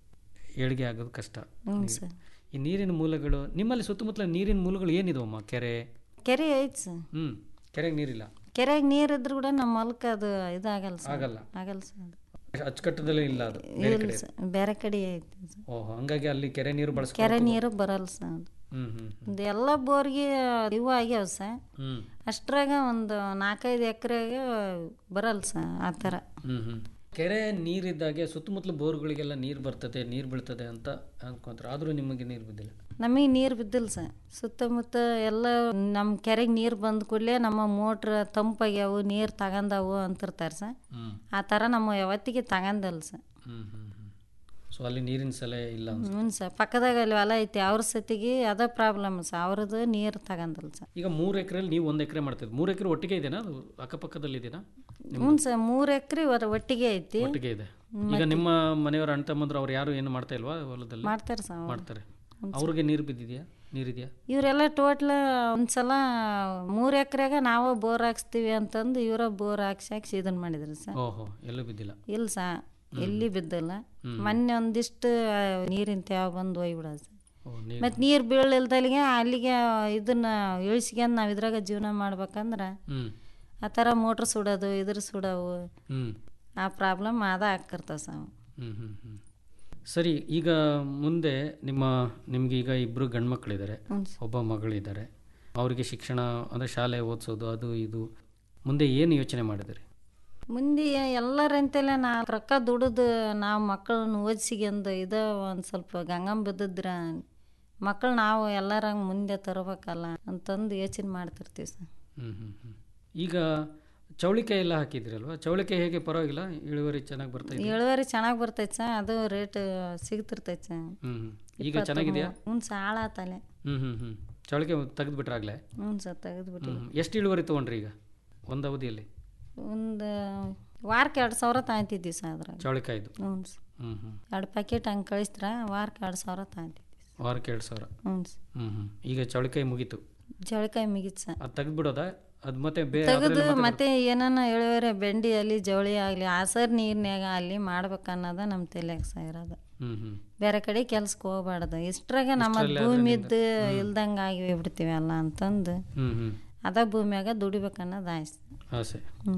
ಏಳಿಗೆ ಆಗೋದು ಕಷ್ಟ ಹ್ಞೂ ಸರ್ ಈ ನೀರಿನ ಮೂಲಗಳು ನಿಮ್ಮಲ್ಲಿ ಸುತ್ತಮುತ್ತಲ ನೀರಿನ ಮೂಲಗಳು ಏನಿದಾವಮ್ಮ ಕೆರೆ ಕೆರೆ ಐತೆ ಸರ್ ಹ್ಞೂ ಕೆರೆಗೆ ನೀರಿಲ್ಲ ಕೆರೆಗೆ ನೀರು ಇದ್ರೂ ಕೂಡ ನಮ್ಮ ಹೊಲಕ್ಕೆ ಅದು ಇದಾಗಲ್ಲ ಸರ್ ಆಗಲ್ಲ ಆಗಲ್ಲ ಸರ್ ಅದು ಅಚ್ಚುಕಟ್ಟದಲ್ಲೇ ಇಲ್ಲ ಅದು ಬೇರೆ ಇಲ್ಲ ಕಡೆ ಸರ್ ಬೇರೆ ಕಡೆ ಐತೆ ಸರ್ ಓಹೋ ಹಂಗಾಗಿ ಅಲ್ಲಿ ಕೆರೆ ನೀರು ಬಳಸ್ಕೊ ಕೆರೆ ನೀರು ಬರಲ್ಲ ಸರ್ ಅದು ಹ್ಞೂ ಹ್ಞೂ ಒಂದು ಎಲ್ಲ ಬೋರ್ಗೆ ಇವು ಆಗ್ಯಾವ ಸರ್ ಹ್ಞೂ ಅಷ್ಟ್ರಾಗ ಒಂದು ನಾಲ್ಕೈದು ಎಕರೆಗೆ ಬರಲ್ಲ ಸರ್ ಆ ಥರ ಹ್ಞೂ ಹ್ಞೂ ಕೆರೆ ನೀರಿದ್ದಾಗೆ ಸುತ್ತಮುತ್ತಲು ಬೋರ್ಗಳಿಗೆಲ್ಲ ನೀರು ಬರ್ತದೆ ನೀರು ಬೀಳ್ತದೆ ಅಂತ ಅನ್ಕೊಂತಾರೆ ಆದರೂ ನಿಮಗೆ ನೀರು ಬಿದ್ದಿಲ್ಲ ನಮಗೆ ನೀರು ಬಿದ್ದಿಲ್ಲ ಸರ್ ಸುತ್ತಮುತ್ತ ಎಲ್ಲ ನಮ್ಮ ಕೆರೆಗೆ ನೀರು ಬಂದ ಕೂಡಲೇ ನಮ್ಮ ಮೋಟ್ರ್ ತಂಪಾಗ್ಯಾವು ನೀರು ತಗೊಂಡವು ಅಂತಿರ್ತಾರೆ ಸರ್ ಹ್ಞೂ ಆ ಥರ ನಮ್ಮ ಯಾವತ್ತಿಗೆ ತಗೊಂಡಲ್ಲ ಸರ್ ಹ್ಞೂ ಹ್ಞೂ ಹ್ಞೂ ಸೊ ಅಲ್ಲಿ ನೀರಿನ ಸಲಹೆ ಇಲ್ಲ ಅನ್ಸುತ್ತೆ. ಹ್ಞೂ ಸರ್ ಪಕ್ಕದಾಗ ಅಲ್ಲಿ ಹೊಲ ಐತಿ ಅವ್ರ ಸತಿಗೆ ಅದ ಪ್ರಾಬ್ಲಮ್ ಸರ್ ಅವ್ರದ್ದು ನೀರು ತಗೊಂಡಲ್ಲ ಸರ್ ಈಗ ಮೂರು ಎಕರೆಯಲ್ಲಿ ನೀವು ಒಂದು ಎಕರೆ ಮಾಡ್ತಿದ್ದು ಮೂರು ಎಕರೆ ಒಟ್ಟಿಗೆ ಇದೆನಾ ಅದು ಅಕ್ಕಪಕ್ಕದಲ್ಲಿ ಇದೆನಾ ಹ್ಞೂ ಸರ್ ಮೂರು ಎಕರೆ ಒಟ್ಟಿಗೆ ಐತಿ ಒಟ್ಟಿಗೆ ಇದೆ ಈಗ ನಿಮ್ಮ ಮನೆಯವರ ಅಣ್ಣ ತಮ್ಮಂದ್ರು ಅವ್ರು ಯಾರು ಏನು ಮಾಡ್ತಾ ಇಲ್ವಾ ಹೊಲದಲ್ಲಿ ಮಾಡ್ತಾರೆ ಸರ್ ಅವ್ರು. ಮಾಡ್ತಾರೆ ಅವ್ರಿಗೆ ನೀರು ಬಿದ್ದಿದೆಯಾ ನೀರಿದೆಯಾ ಇವರೆಲ್ಲ ಟೋಟ್ಲ ಒಂದ್ಸಲ ಮೂರು ಎಕರೆಗೆ ನಾವು ಬೋರ್ ಹಾಕ್ಸ್ತೀವಿ ಅಂತಂದು ಇವರ ಬೋರ್ ಹಾಕ್ಸಿ ಹಾಕ್ಸಿ ಇದನ್ನ ಮಾಡಿದ್ರು ಸರ್ ಓಹೋ ಎಲ್ಲೂ ಬಿದ್ದಿಲ್ಲ ಇಲ್ಲ ಸಾ ಎಲ್ಲಿ ಬಿದ್ದಿಲ್ಲ ಮೊನ್ನೆ ಒಂದಿಷ್ಟು ನೀರಿನ ತ್ಯಾವ ಬಂದು ಹೋಗ್ಬಿಡೋದು ಸರ್ ಓ ನೀರು ಮತ್ತು ನೀರು ಬೀಳಿಲ್ದಲ್ಲಿಗೆ ಅಲ್ಲಿಗೆ ಇದನ್ನ ಇಳಿಸ್ಕೊಂಡು ನಾವು ಇದ್ರಾಗ ಜೀವನ ಮಾಡ್ಬೇಕಂದ್ರೆ ಹ್ಞೂ ಆ ಥರ ಮೋಟ್ರ್ ಸುಡೋದು ಇದ್ರ ಸುಡೋವು ಹ್ಞೂ ಆ ಪ್ರಾಬ್ಲಮ್ ಅದ ಆಗ್ತಿರ್ತಾವ ಸರ್ ಹ್ಞೂ ಹ್ಞೂ ಹ್ಞೂ ಸರಿ ಈಗ ಮುಂದೆ ನಿಮ್ಮ ನಿಮ್ಗೆ ಈಗ ಇಬ್ಬರು ಗಂಡು ಮಕ್ಕಳಿದ್ದಾರೆ ಹ್ಞೂ ಸರ್ ಒಬ್ಬ ಮಗಳಿದ್ದಾರೆ ಅವರಿಗೆ ಶಿಕ್ಷಣ ಅಂದರೆ ಶಾಲೆ ಓದಿಸೋದು ಅದು ಇದು ಮುಂದೆ ಏನು ಯೋಚನೆ ಮಾಡಿದಿರಿ ಮುಂದೆ ಎಲ್ಲರಂತೆಲ್ಲ ನಾ ರೊಕ್ಕ ದುಡಿದು ನಾವು ಮಕ್ಕಳನ್ನ ಓದಿಸಿಗೆಂದು ಇದು ಒಂದು ಸ್ವಲ್ಪ ಗಂಗಮ್ ಬಿದ್ದಿದ್ರ ಮಕ್ಕಳು ನಾವು ಎಲ್ಲರಂಗೆ ಮುಂದೆ ತರಬೇಕಲ್ಲ ಅಂತಂದು ಯೋಚನೆ ಮಾಡ್ತಿರ್ತೀವಿ ಸರ್ ಹ್ಞೂ ಹ್ಞೂ ಹ್ಞೂ ಈಗ ಚೌಳಿಕಾಯಿ ಎಲ್ಲ ಹಾಕಿದ್ರಲ್ವಾ ಚೌಳಿಕಾಯಿ ಹೇಗೆ ಪರವಾಗಿಲ್ಲ ಇಳುವರಿ ಚೆನ್ನಾಗಿ ಬರ್ತಾ ಇದೆ ಇಳುವರಿ ಚೆನ್ನಾಗಿ ಬರ್ತೈತೆ ಸರ್ ಅದು ರೇಟ್ ಸಿಗ್ತಿರ್ತೈತೆ ಸರ್ ಹ್ಞೂ ಹ್ಞೂ ಈಗ ಚೆನ್ನಾಗಿದೆಯಾ ಹ್ಞೂ ಸರ್ ಹಾಳಾತಲೆ ಹ್ಞೂ ಹ್ಞೂ ಹ್ಞೂ ಚೌಳಿಕಾಯಿ ತೆಗೆದುಬಿಟ್ರಾಗಲೇ ಹ್ಞೂ ಸರ್ ತೆಗೆದ್ಬಿಟ್ಟು ಹ್ಞೂ ಎಷ್ಟು ಇಳುವರಿ ತೊಗೊಂಡ್ರಿ ಈಗ ಒಂದು ಅವಧಿಯಲ್ಲಿ ಒಂದು ವಾರಕ್ಕೆ ಎರಡು ಸಾವಿರ ತಗೊಂತಿದ್ವಿ ಸರ್ ಅದ್ರಾಗ ಚೌಳಿಕಾಯ್ದು ಹ್ಞೂ ಸರ್ ಹ್ಞೂ ಹ್ಞೂ ಎರಡು ಪ್ಯಾಕೆಟ್ ಹಂಗೆ ಕಳಿಸ್ತ್ರ ವಾರಕ್ಕೆ ಎರಡು ಸಾವಿರ ತಗೊಂತಿದ್ವಿ ವಾರಕ್ಕೆ ಎರಡು ಸಾವಿರ ಹ್ಞೂ ಸರ್ ಹ್ಞೂ ಹ್ಞೂ ಈಗ ಚೌಳಿಕಾಯಿ ಮುಗೀತು ಜವಳಿಕಾಯಿ ಮುಗೀತು ಸರ್ ಅದು ತೆಗೆದ್ಬಿಡೋದಾ ಅದು ಮತ್ತೆ ಬೇರೆ ತೆಗೆದು ಮತ್ತೆ ಏನಾನ ಇಳುವರಿ ಬೆಂಡಿ ಅಲ್ಲಿ ಜವಳಿ ಆಗಲಿ ಆಸರ್ ನೀರಿನ್ಯಾಗ ಅಲ್ಲಿ ಮಾಡ್ಬೇಕನ್ನೋದ ನಮ್ಮ ತಲೆಯಾಗ ಸಹ ಇರೋದು ಹ್ಞೂ ಹ್ಞೂ ಬೇರೆ ಕಡೆ ಕೆಲ್ಸಕ್ಕೆ ಹೋಗ್ಬಾರ್ದು ಇಷ್ಟ್ರಾಗ ನಮ್ಮ ಭೂಮಿದ್ದು ಇಲ್ದಂಗೆ ಆಗಿ ಬಿಡ್ತೀವಿ ಅಲ್ಲ ಅಂತಂದು ಹ್ಞೂ ಹ್ಞೂ ಅದ ಭೂಮಿಯಾಗ ದುಡಿಬೇಕನ್ನೋದು ಆಯ್ತು ಆಸೆ ಹ್ಞೂ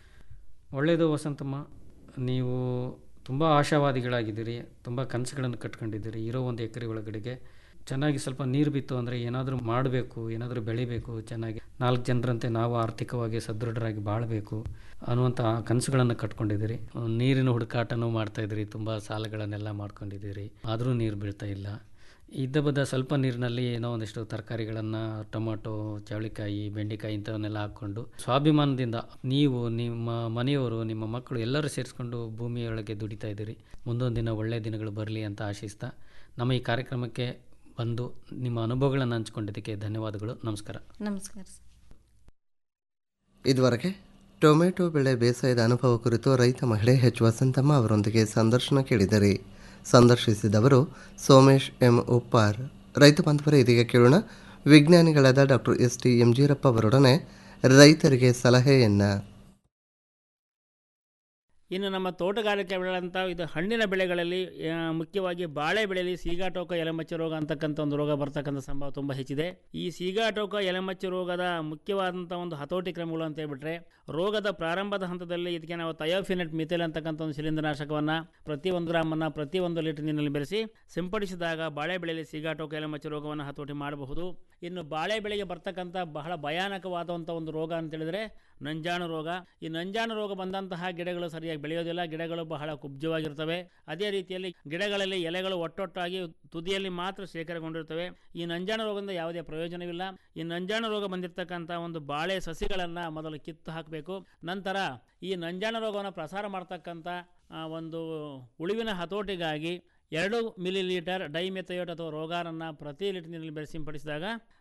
ಒಳ್ಳೆಯದು ವಸಂತಮ್ಮ ನೀವು ತುಂಬ ಆಶಾವಾದಿಗಳಾಗಿದ್ದೀರಿ ತುಂಬ ಕನಸುಗಳನ್ನು ಕಟ್ಕೊಂಡಿದ್ದೀರಿ ಇರೋ ಒಂದು ಎಕರೆ ಒಳಗಡೆಗೆ ಚೆನ್ನಾಗಿ ಸ್ವಲ್ಪ ನೀರು ಬಿತ್ತು ಅಂದರೆ ಏನಾದರೂ ಮಾಡಬೇಕು ಏನಾದರೂ ಬೆಳಿಬೇಕು ಚೆನ್ನಾಗಿ ನಾಲ್ಕು ಜನರಂತೆ ನಾವು ಆರ್ಥಿಕವಾಗಿ ಸದೃಢರಾಗಿ ಬಾಳಬೇಕು ಅನ್ನುವಂಥ ಕನಸುಗಳನ್ನು ಕಟ್ಕೊಂಡಿದ್ದೀರಿ ಅಹ್, ನೀರಿನ ಹುಡುಕಾಟನೂ ಮಾಡ್ತಾಯಿದ್ದೀರಿ ತುಂಬ ಸಾಲಗಳನ್ನೆಲ್ಲ ಮಾಡ್ಕೊಂಡಿದ್ದೀರಿ ಆದರೂ ನೀರು ಬೀಳ್ತಾ ಇಲ್ಲ ಇದ್ದ ಬದ್ದ ಸ್ವಲ್ಪ ನೀರಿನಲ್ಲಿ ಏನೋ ಒಂದಿಷ್ಟು ತರಕಾರಿಗಳನ್ನು ಟೊಮೊಟೊ ಚವಳಿಕಾಯಿ ಬೆಂಡೆಕಾಯಿ ಇಂಥವನ್ನೆಲ್ಲ ಹಾಕ್ಕೊಂಡು ಸ್ವಾಭಿಮಾನದಿಂದ ನೀವು ನಿಮ್ಮ ಮನೆಯವರು ನಿಮ್ಮ ಮಕ್ಕಳು ಎಲ್ಲರೂ ಸೇರಿಸ್ಕೊಂಡು ಭೂಮಿಯೊಳಗೆ ದುಡಿತಾ ಇದ್ದೀರಿ ಮುಂದೊಂದು ದಿನ ಒಳ್ಳೆಯ ದಿನಗಳು ಬರಲಿ ಅಂತ ಆಶಿಸ್ತಾ ನಮ್ಮ ಈ ಕಾರ್ಯಕ್ರಮಕ್ಕೆ ಬಂದು ನಿಮ್ಮ ಅನುಭವಗಳನ್ನು ಹಂಚ್ಕೊಂಡಿದ್ದಕ್ಕೆ ಧನ್ಯವಾದಗಳು ನಮಸ್ಕಾರ ನಮಸ್ಕಾರ ಸರ್ ಇದುವರೆಗೆ ಟೊಮೆಟೊ ಬೆಳೆ ಬೇಸಾಯದ ಅನುಭವ ಕುರಿತು ರೈತ ಮಹಿಳೆ ಎಚ್ ವಸಂತಮ್ಮ ಅವರೊಂದಿಗೆ ಸಂದರ್ಶನ ಕೇಳಿದರೆ ಸಂದರ್ಶಿಸಿದವರು ಸೋಮೇಶ್ ಎಂ ಉಪ್ಪಾರ್ ರೈತ ಬಾಂಧವರೇ ಇದೀಗ ಕೇಳೋಣ ವಿಜ್ಞಾನಿಗಳಾದ doctor S T M Jeerappa ಅವರೊಡನೆ ರೈತರಿಗೆ ಸಲಹೆಯನ್ನು ಇನ್ನು ನಮ್ಮ ತೋಟಗಾರಿಕೆ ಬೆಳೆಗಳಂಥ ಇದು ಹಣ್ಣಿನ ಬೆಳೆಗಳಲ್ಲಿ ಆ, ಮುಖ್ಯವಾಗಿ ಬಾಳೆ ಬೆಳೆಯಲ್ಲಿ ಸೀಗಾಟೋಕ ಎಲೆಮಚ್ಚ ರೋಗ ಅಂತಕ್ಕಂಥ ಒಂದು ರೋಗ ಬರ್ತಕ್ಕಂಥ ಸಂಭವ ತುಂಬ ಹೆಚ್ಚಿದೆ ಈ ಸೀಗಾಟೋಕ ಎಲೆಮಚ್ಚ ರೋಗದ ಮುಖ್ಯವಾದಂಥ ಒಂದು ಹತೋಟಿ ಕ್ರಮಗಳು ಅಂತ ಹೇಳ್ಬಿಟ್ರೆ ರೋಗದ ಪ್ರಾರಂಭದ ಹಂತದಲ್ಲಿ ಇದಕ್ಕೆ ನಾವು ಥಯೋಫಿನೆಟ್ ಮಿಥೈಲ್ ಅಂತಕ್ಕಂಥ ಒಂದು ಶಿಲೀಂಧ್ರನಾಶಕವನ್ನು ಪ್ರತಿ ಒಂದು ಗ್ರಾಮನ್ನು ಪ್ರತಿ ಒಂದು ಲೀಟರ್ ನೀರಿನಲ್ಲಿ ಬೆರೆಸಿ ಸಿಂಪಡಿಸಿದಾಗ ಬಾಳೆ ಬೆಳೆಯಲ್ಲಿ ಸೀಗಾಟೋಕ ಎಲೆಮಚ್ಚ ರೋಗವನ್ನು ಹತೋಟಿ ಮಾಡಬಹುದು ಇನ್ನು ಬಾಳೆ ಬೆಳೆಗೆ ಬರ್ತಕ್ಕಂಥ ಬಹಳ ಭಯಾನಕವಾದಂಥ ಒಂದು ರೋಗ ಅಂತ ಹೇಳಿದ್ರೆ ನಂಜಾಣು ರೋಗ ಈ ನಂಜಾಣು ರೋಗ ಬಂದಂತಹ ಗಿಡಗಳು ಸರಿಯಾಗಿ ಬೆಳೆಯೋದಿಲ್ಲ ಗಿಡಗಳು ಬಹಳ ಕುಬ್ಜವಾಗಿರ್ತವೆ ಅದೇ ರೀತಿಯಲ್ಲಿ ಗಿಡಗಳಲ್ಲಿ ಎಲೆಗಳು ಒಟ್ಟೊಟ್ಟಾಗಿ ತುದಿಯಲ್ಲಿ ಮಾತ್ರ ಶೇಖರಗೊಂಡಿರ್ತವೆ ಈ ನಂಜಾಣು ರೋಗದಿಂದ ಯಾವುದೇ ಪ್ರಯೋಜನವಿಲ್ಲ ಈ ನಂಜಾಣು ರೋಗ ಬಂದಿರತಕ್ಕಂಥ ಒಂದು ಬಾಳೆ ಸಸಿಗಳನ್ನು ಮೊದಲು ಕಿತ್ತು ಹಾಕಬೇಕು ನಂತರ ಈ ನಂಜಾಣು ರೋಗವನ್ನು ಪ್ರಸಾರ ಮಾಡ್ತಕ್ಕಂಥ ಆ, ಒಂದು ಉಳಿವಿನ ಹತೋಟಿಗಾಗಿ ಎರಡು ಮಿಲಿ ಲೀಟರ್ ಡೈಮೆಥಯೋಟ್ ಅಥವಾ ರೋಗಾರನ್ನು ಪ್ರತಿ ಲೀಟರ್ ನೀರಿನಲ್ಲಿ ಬೆರೆಸಿ ಸಿಂಪಡಿಸಿದಾಗ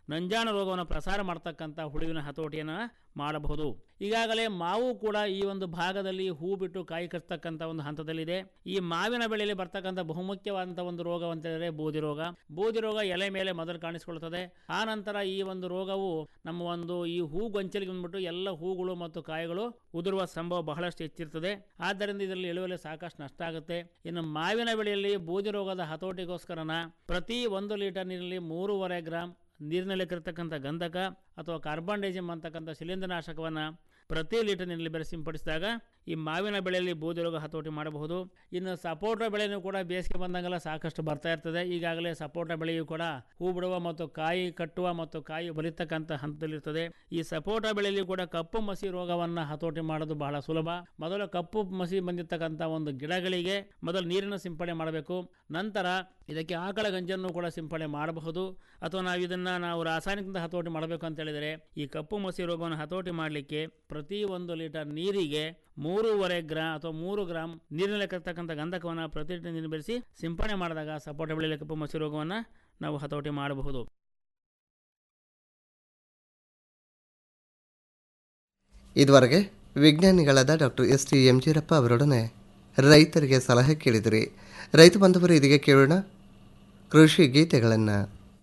ನಂಜಾಣ ರೋಗವನ್ನು ಪ್ರಸಾರ ಮಾಡ್ತಕ್ಕಂಥ ಹುಳುವಿನ ಹತೋಟಿಯನ್ನು ಮಾಡಬಹುದು ಈಗಾಗಲೇ ಮಾವು ಕೂಡ ಈ ಒಂದು ಭಾಗದಲ್ಲಿ ಹೂ ಬಿಟ್ಟು ಕಾಯಿ ಕಟ್ತಕ್ಕಂಥ ಒಂದು ಹಂತದಲ್ಲಿದೆ ಈ ಮಾವಿನ ಬೆಳೆಯಲ್ಲಿ ಬರ್ತಕ್ಕಂಥ ಬಹುಮುಖ್ಯವಾದಂಥ ಒಂದು ರೋಗ ಅಂತ ಹೇಳಿದ್ರೆ ಬೂದಿ ರೋಗ ಬೂದಿ ರೋಗ ಎಲೆ ಮೇಲೆ ಮೊದಲು ಕಾಣಿಸಿಕೊಳ್ಳುತ್ತದೆ ಆ ನಂತರ ಈ ಒಂದು ರೋಗವು ನಮ್ಮ ಒಂದು ಈ ಹೂ ಗೊಂಚಲಿಗೆ ಬಂದ್ಬಿಟ್ಟು ಎಲ್ಲ ಹೂಗಳು ಮತ್ತು ಕಾಯಿಗಳು ಉದುರುವ ಸಂಭವ ಬಹಳಷ್ಟು ಹೆಚ್ಚಿರ್ತದೆ ಆದ್ದರಿಂದ ಇದರಲ್ಲಿ ಇಳುವರಿ ಸಾಕಷ್ಟು ನಷ್ಟ ಆಗುತ್ತೆ ಇನ್ನು ಮಾವಿನ ಬೆಳೆಯಲ್ಲಿ ಬೂದಿ ರೋಗದ ಹತೋಟಿಗೋಸ್ಕರನ ಪ್ರತಿ ಒಂದು ಲೀಟರ್ ನೀರಿನಲ್ಲಿ ಮೂರುವರೆ ಗ್ರಾಂ ನೀರಿನಲ್ಲಿ ಕರತಕ್ಕಂಥ ಗಂಧಕ ಅಥವಾ ಕಾರ್ಬನ್ ಡೈಜಿಮ್ ಅಂತಕ್ಕಂಥ ಶಿಲೀಂಧ್ರನಾಶಕವನ್ನು ಪ್ರತಿ ಲೀಟರ್ ನೀರಿನಲ್ಲಿ ಬೆರೆಸಿ ಸಿಂಪಡಿಸಿದಾಗ ಈ ಮಾವಿನ ಬೆಳೆಯಲ್ಲಿ ಬೂದಿ ರೋಗ ಹತೋಟಿ ಮಾಡಬಹುದು ಇನ್ನು ಸಪೋಟ ಬೆಳೆಯೂ ಕೂಡ ಬೇಸಿಗೆ ಬಂದಂಗೆಲ್ಲ ಸಾಕಷ್ಟು ಬರ್ತಾ ಇರ್ತದೆ ಈಗಾಗಲೇ ಸಪೋಟ ಬೆಳೆಯು ಕೂಡ ಹೂ ಬಿಡುವ ಮತ್ತು ಕಾಯಿ ಕಟ್ಟುವ ಮತ್ತು ಕಾಯಿ ಬಲಿತಕ್ಕಂಥ ಹಂತದಲ್ಲಿರ್ತದೆ ಈ ಸಪೋಟ ಬೆಳೆಯಲ್ಲಿ ಕೂಡ ಕಪ್ಪು ಮಸಿ ರೋಗವನ್ನು ಹತೋಟಿ ಮಾಡೋದು ಬಹಳ ಸುಲಭ ಮೊದಲು ಕಪ್ಪು ಮಸಿ ಬಂದಿರತಕ್ಕಂಥ ಒಂದು ಗಿಡಗಳಿಗೆ ಮೊದಲು ನೀರಿನ ಸಿಂಪಡಣೆ ಮಾಡಬೇಕು ನಂತರ ಇದಕ್ಕೆ ಆಕಳ ಗಂಜನ್ನು ಕೂಡ ಸಿಂಪಡಣೆ ಮಾಡಬಹುದು ಅಥವಾ ನಾವು ಇದನ್ನು ನಾವು ರಾಸಾಯನಿಕದಿಂದ ಹತೋಟಿ ಮಾಡಬೇಕು ಅಂತ ಹೇಳಿದರೆ ಈ ಕಪ್ಪು ಮಸಿ ರೋಗವನ್ನು ಹತೋಟಿ ಮಾಡಲಿಕ್ಕೆ ಪ್ರತಿ ಒಂದು ಲೀಟರ್ ನೀರಿಗೆ ಮೂರುವರೆ ಗ್ರಾಮ್ ಅಥವಾ ಮೂರು ಗ್ರಾಮ್ ನೀರಿನಲ್ಲಿ ಕರ್ತಕ್ಕಂಥ ಗಂಧಕವನ್ನು ಪ್ರತಿ ಲೀಟರ್ ನೀರು ಬೆರೆಸಿ ಸಿಂಪಡಣೆ ಮಾಡಿದಾಗ ಸಪೋಟ ಬೆಳೆಯಲ್ಲಿ ಕಪ್ಪು ಮಸಿ ರೋಗವನ್ನು ನಾವು ಹತೋಟಿ ಮಾಡಬಹುದು ಇದುವರೆಗೆ ವಿಜ್ಞಾನಿಗಳಾದ doctor S T M Jeerappa ಅವರೊಡನೆ ರೈತರಿಗೆ ಸಲಹೆ ಕೇಳಿದಿರಿ ರೈತ ಬಾಂಧವರು ಇದೀಗ ಕೇಳೋಣ ಕೃಷಿ ಗೀತೆಗಳನ್ನು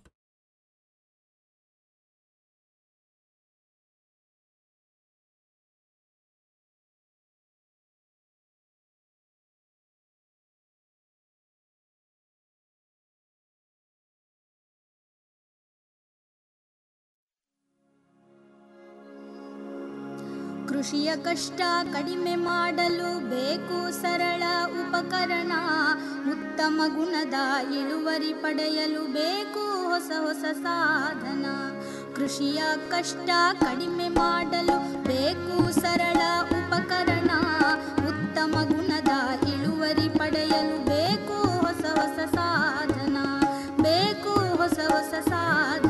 ಕೃಷಿಯ ಕಷ್ಟ ಕಡಿಮೆ ಮಾಡಲು ಬೇಕು ಸರಳ ಉಪಕರಣ ಉತ್ತಮ ಗುಣದ ಇಳುವರಿ ಪಡೆಯಲು ಬೇಕು ಹೊಸ ಹೊಸ ಸಾಧನ ಕೃಷಿಯ ಕಷ್ಟ ಕಡಿಮೆ ಮಾಡಲು ಬೇಕು ಸರಳ ಉಪಕರಣ ಉತ್ತಮ ಗುಣದ ಇಳುವರಿ ಪಡೆಯಲು ಬೇಕು ಹೊಸ ಹೊಸ ಸಾಧನ ಬೇಕು ಹೊಸ ಹೊಸ ಸಾಧನ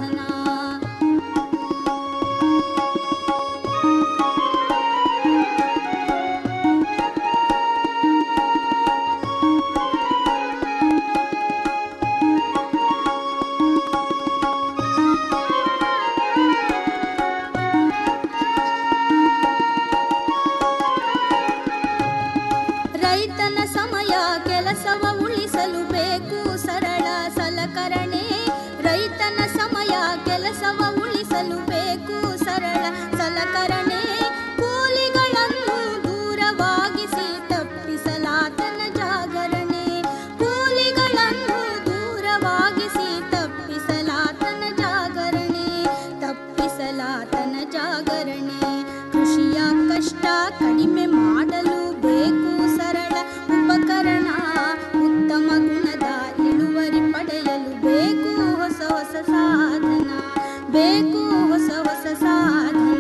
ರೈತನ ಸಮಯ ಕೆಲಸವ ಉಳಿಸಲು ಬೇಕು ಸರಳ ಸಲಕರಣೆ ರೈತನ ಸಮಯ ಕೆಲಸವ ಉಳಿಸಲು ಬೇಕು ಸರಳ ಸಲಕರಣೆ ಕೂಲಿಗಳನ್ನು ದೂರವಾಗಿಸಿ ತಪ್ಪಿಸಲಾತನ ಜಾಗರಣೆ ಕೂಲಿಗಳನ್ನು ದೂರವಾಗಿಸಿ ತಪ್ಪಿಸಲಾತನ ಜಾಗರಣೆ ತಪ್ಪಿಸಲಾತನ ಜಾಗರಣೆ ಕೃಷಿಯ ಕಷ್ಟ ಕಡಿಮೆ ಮಾಡಲು ಬೇಕು ಸರಳ ಉಪಕರಣ ಉತ್ತಮ ಗುಣದ ಇಳುವರಿ ಪಡೆಯಲು ಬೇಕು ಹೊಸ ಹೊಸ ಸಾಧನ ಬೇಕು ಹೊಸ ಹೊಸ ಸಾಧನ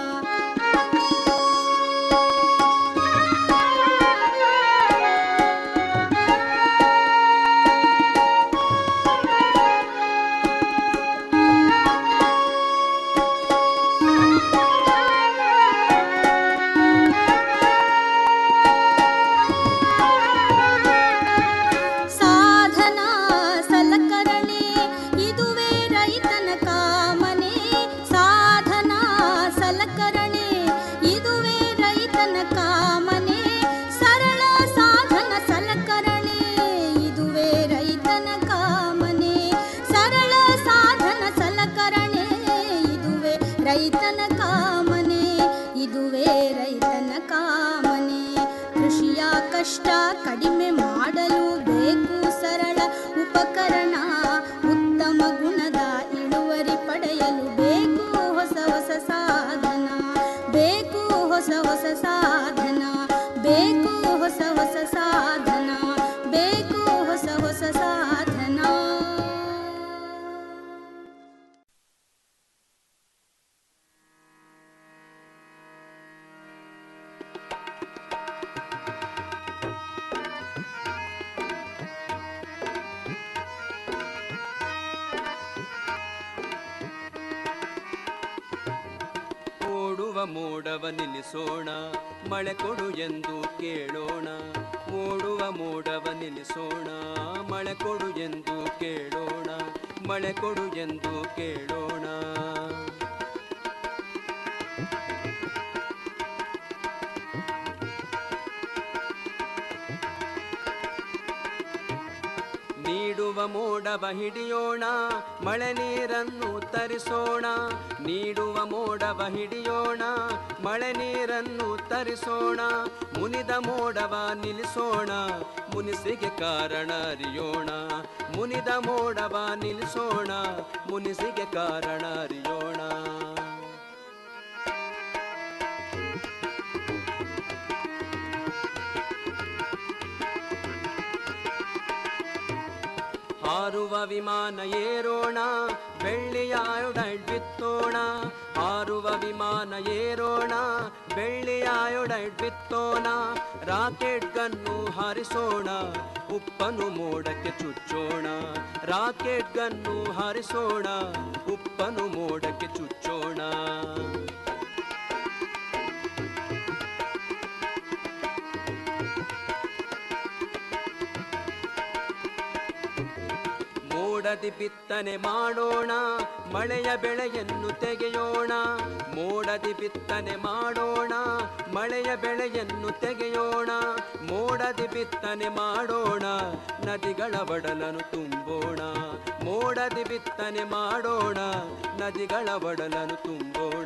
ಸಾಧನ ಸಲಕರಣೆ ಇದುವೇ ರೈತನ ಕಾಮನೆ ಸಾಧನ ಸಲಕರಣೆ ಇದುವೇ ರೈತನ ಕಾಮನೆ ಸರಳ ಸಾಧನ ಸಲಕರಣೆ ಇದುವೇ ರೈತನ ಕಾಮನೆ ಸರಳ ಸಾಧನ ಸಲಕರಣೆ ಇದುವೇ ರೈತನ ಕಾಮನೆ ಇದುವೇ ರೈತನ ಕಾಮನೆ ಕೃಷಿಯ ಕಷ್ಟ ಕಡಿಮೆ ಮಾಡಲು ಬೇಕು ಸರಳ ಉಪಕರಣ ಉತ್ತಮ ಗುಣದ ಇಳುವರಿ ಪಡೆಯಲು ಬೇಕು ಹೊಸ ಹೊಸ ಸಾಧನ ಬೇಕು ಹೊಸ ಹೊಸ ಸಾಧನ ಬೇಕು ಹೊಸ ಹೊಸ ಸಾಧನ ಬೇಕು ಹೊಸ ಹೊಸ ಸಾಧನ ಓಡುವ ಮೋಡವ ನಿಲ್ಲಿಸೋಣ ಮಳೆ ಕೊಡು ಎಂದು ಕೇಳೋಣ ಓಡುವ ಮೋಡವ ನಿಲ್ಲಿಸೋಣ ಮಳೆ ಕೊಡು ಎಂದು ಕೇಳೋಣ ಮಳೆ ಕೊಡು ಎಂದು ಕೇಳೋಣ ಮೋಡವ ಹಿಡಿಯೋಣ ಮಳೆ ನೀರನ್ನು ತರಿಸೋಣ ನೀಡುವ ಮೋಡವ ಹಿಡಿಯೋಣ ಮಳೆ ನೀರನ್ನು ತರಿಸೋಣ ಮುನಿದ ಮೋಡವ ನಿಲ್ಲಿಸೋಣ ಮುನಿಸಿಗೆ ಕಾರಣ ಅರಿಯೋಣ ಮುನಿದ ಮೋಡವ ನಿಲ್ಲಿಸೋಣ ಮುನಿಸಿಗೆ ಕಾರಣ ಅರಿಯೋಣ ಹಾರುವ ವಿಮಾನ ಏರೋಣ ಬೆಳ್ಳಿಯ ಆಯೋಡೈಡ್ ಬಿತ್ತೋಣ ಹಾರುವ ವಿಮಾನ ಏರೋಣ ಬೆಳ್ಳಿಯ ಆಯೋಡೈಡ್ ಬಿತ್ತೋಣ ರಾಕೆಟ್ ಗನ್ನು ಹಾರಿಸೋಣ ಉಪ್ಪನು ಮೋಡಕ್ಕೆ ಚುಚ್ಚೋಣ ರಾಕೆಟ್ ಗನ್ನು ಹಾರಿಸೋಣ ಉಪ್ಪನು ಮೋಡಕ್ಕೆ ಚುಚ್ಚೋಣ ಮೋಡದಿ ಬಿತ್ತನೆ ಮಾಡೋಣ ಮಳೆಯ ಬೆಳೆಯನ್ನು ತೆಗೆಯೋಣ ಮೋಡದಿ ಬಿತ್ತನೆ ಮಾಡೋಣ ಮಳೆಯ ಬೆಳೆಯನ್ನು ತೆಗೆಯೋಣ ಮೋಡದಿ ಬಿತ್ತನೆ ಮಾಡೋಣ ನದಿಗಳ ಒಡಲನ್ನು ತುಂಬೋಣ ಮೋಡದಿ ಬಿತ್ತನೆ ಮಾಡೋಣ ನದಿಗಳ ಒಡಲನ್ನು ತುಂಬೋಣ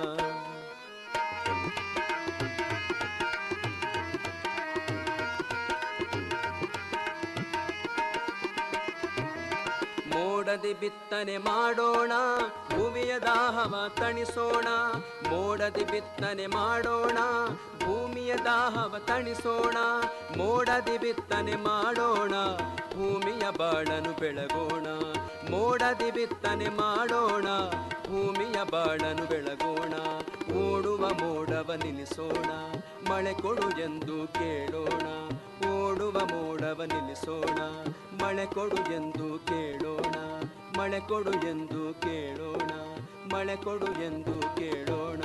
ಮೋಡದಿ ಬಿತ್ತನೆ ಮಾಡೋಣ ಭೂಮಿಯ ದಾಹವ ತಣಿಸೋಣ ಮೋಡದಿ ಬಿತ್ತನೆ ಮಾಡೋಣ ಭೂಮಿಯ ದಾಹವ ತಣಿಸೋಣ ಮೋಡದಿ ಬಿತ್ತನೆ ಮಾಡೋಣ ಭೂಮಿಯ ಬಾಳನು ಬೆಳಗೋಣ ಮೋಡದಿ ಬಿತ್ತನೆ ಮಾಡೋಣ ಭೂಮಿಯ ಬಾಳನು ಬೆಳಗೋಣ ಓಡುವ ಮೋಡವ ನಿಲ್ಲಿಸೋಣ ಮಳೆ ಕೊಡು ಎಂದು ಕೇಳೋಣ ಓಡುವ ಮೋಡವ ನಿಲ್ಲಿಸೋಣ ಮಳೆ ಕೊಡು ಎಂದು ಕೇಳೋಣ ಮಳೆ ಕೊಡು ಎಂದು ಕೇಳೋಣ ಮಳೆ ಕೊಡು ಎಂದು ಕೇಳೋಣ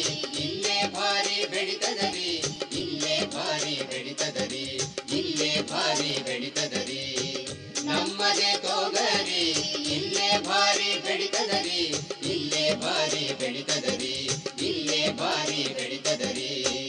ಇಲ್ಲೇ ಭಾರಿ ಬೆಳಿತದರಿ ಇಲ್ಲೇ ಭಾರಿ ಬೆಳಿತದರಿ ಇಲ್ಲೇ ಭಾರಿ ಬೆಳಿತದರಿ ನಮ್ಮದೇ ತೋಗರಿ ಇಲ್ಲೇ ಭಾರಿ ಬೆಳಿತದರಿ ಇಲ್ಲೇ ಭಾರಿ ಬೆಳಿತದರಿ ಇಲ್ಲೇ ಭಾರಿ ಬೆಳಿತದರಿ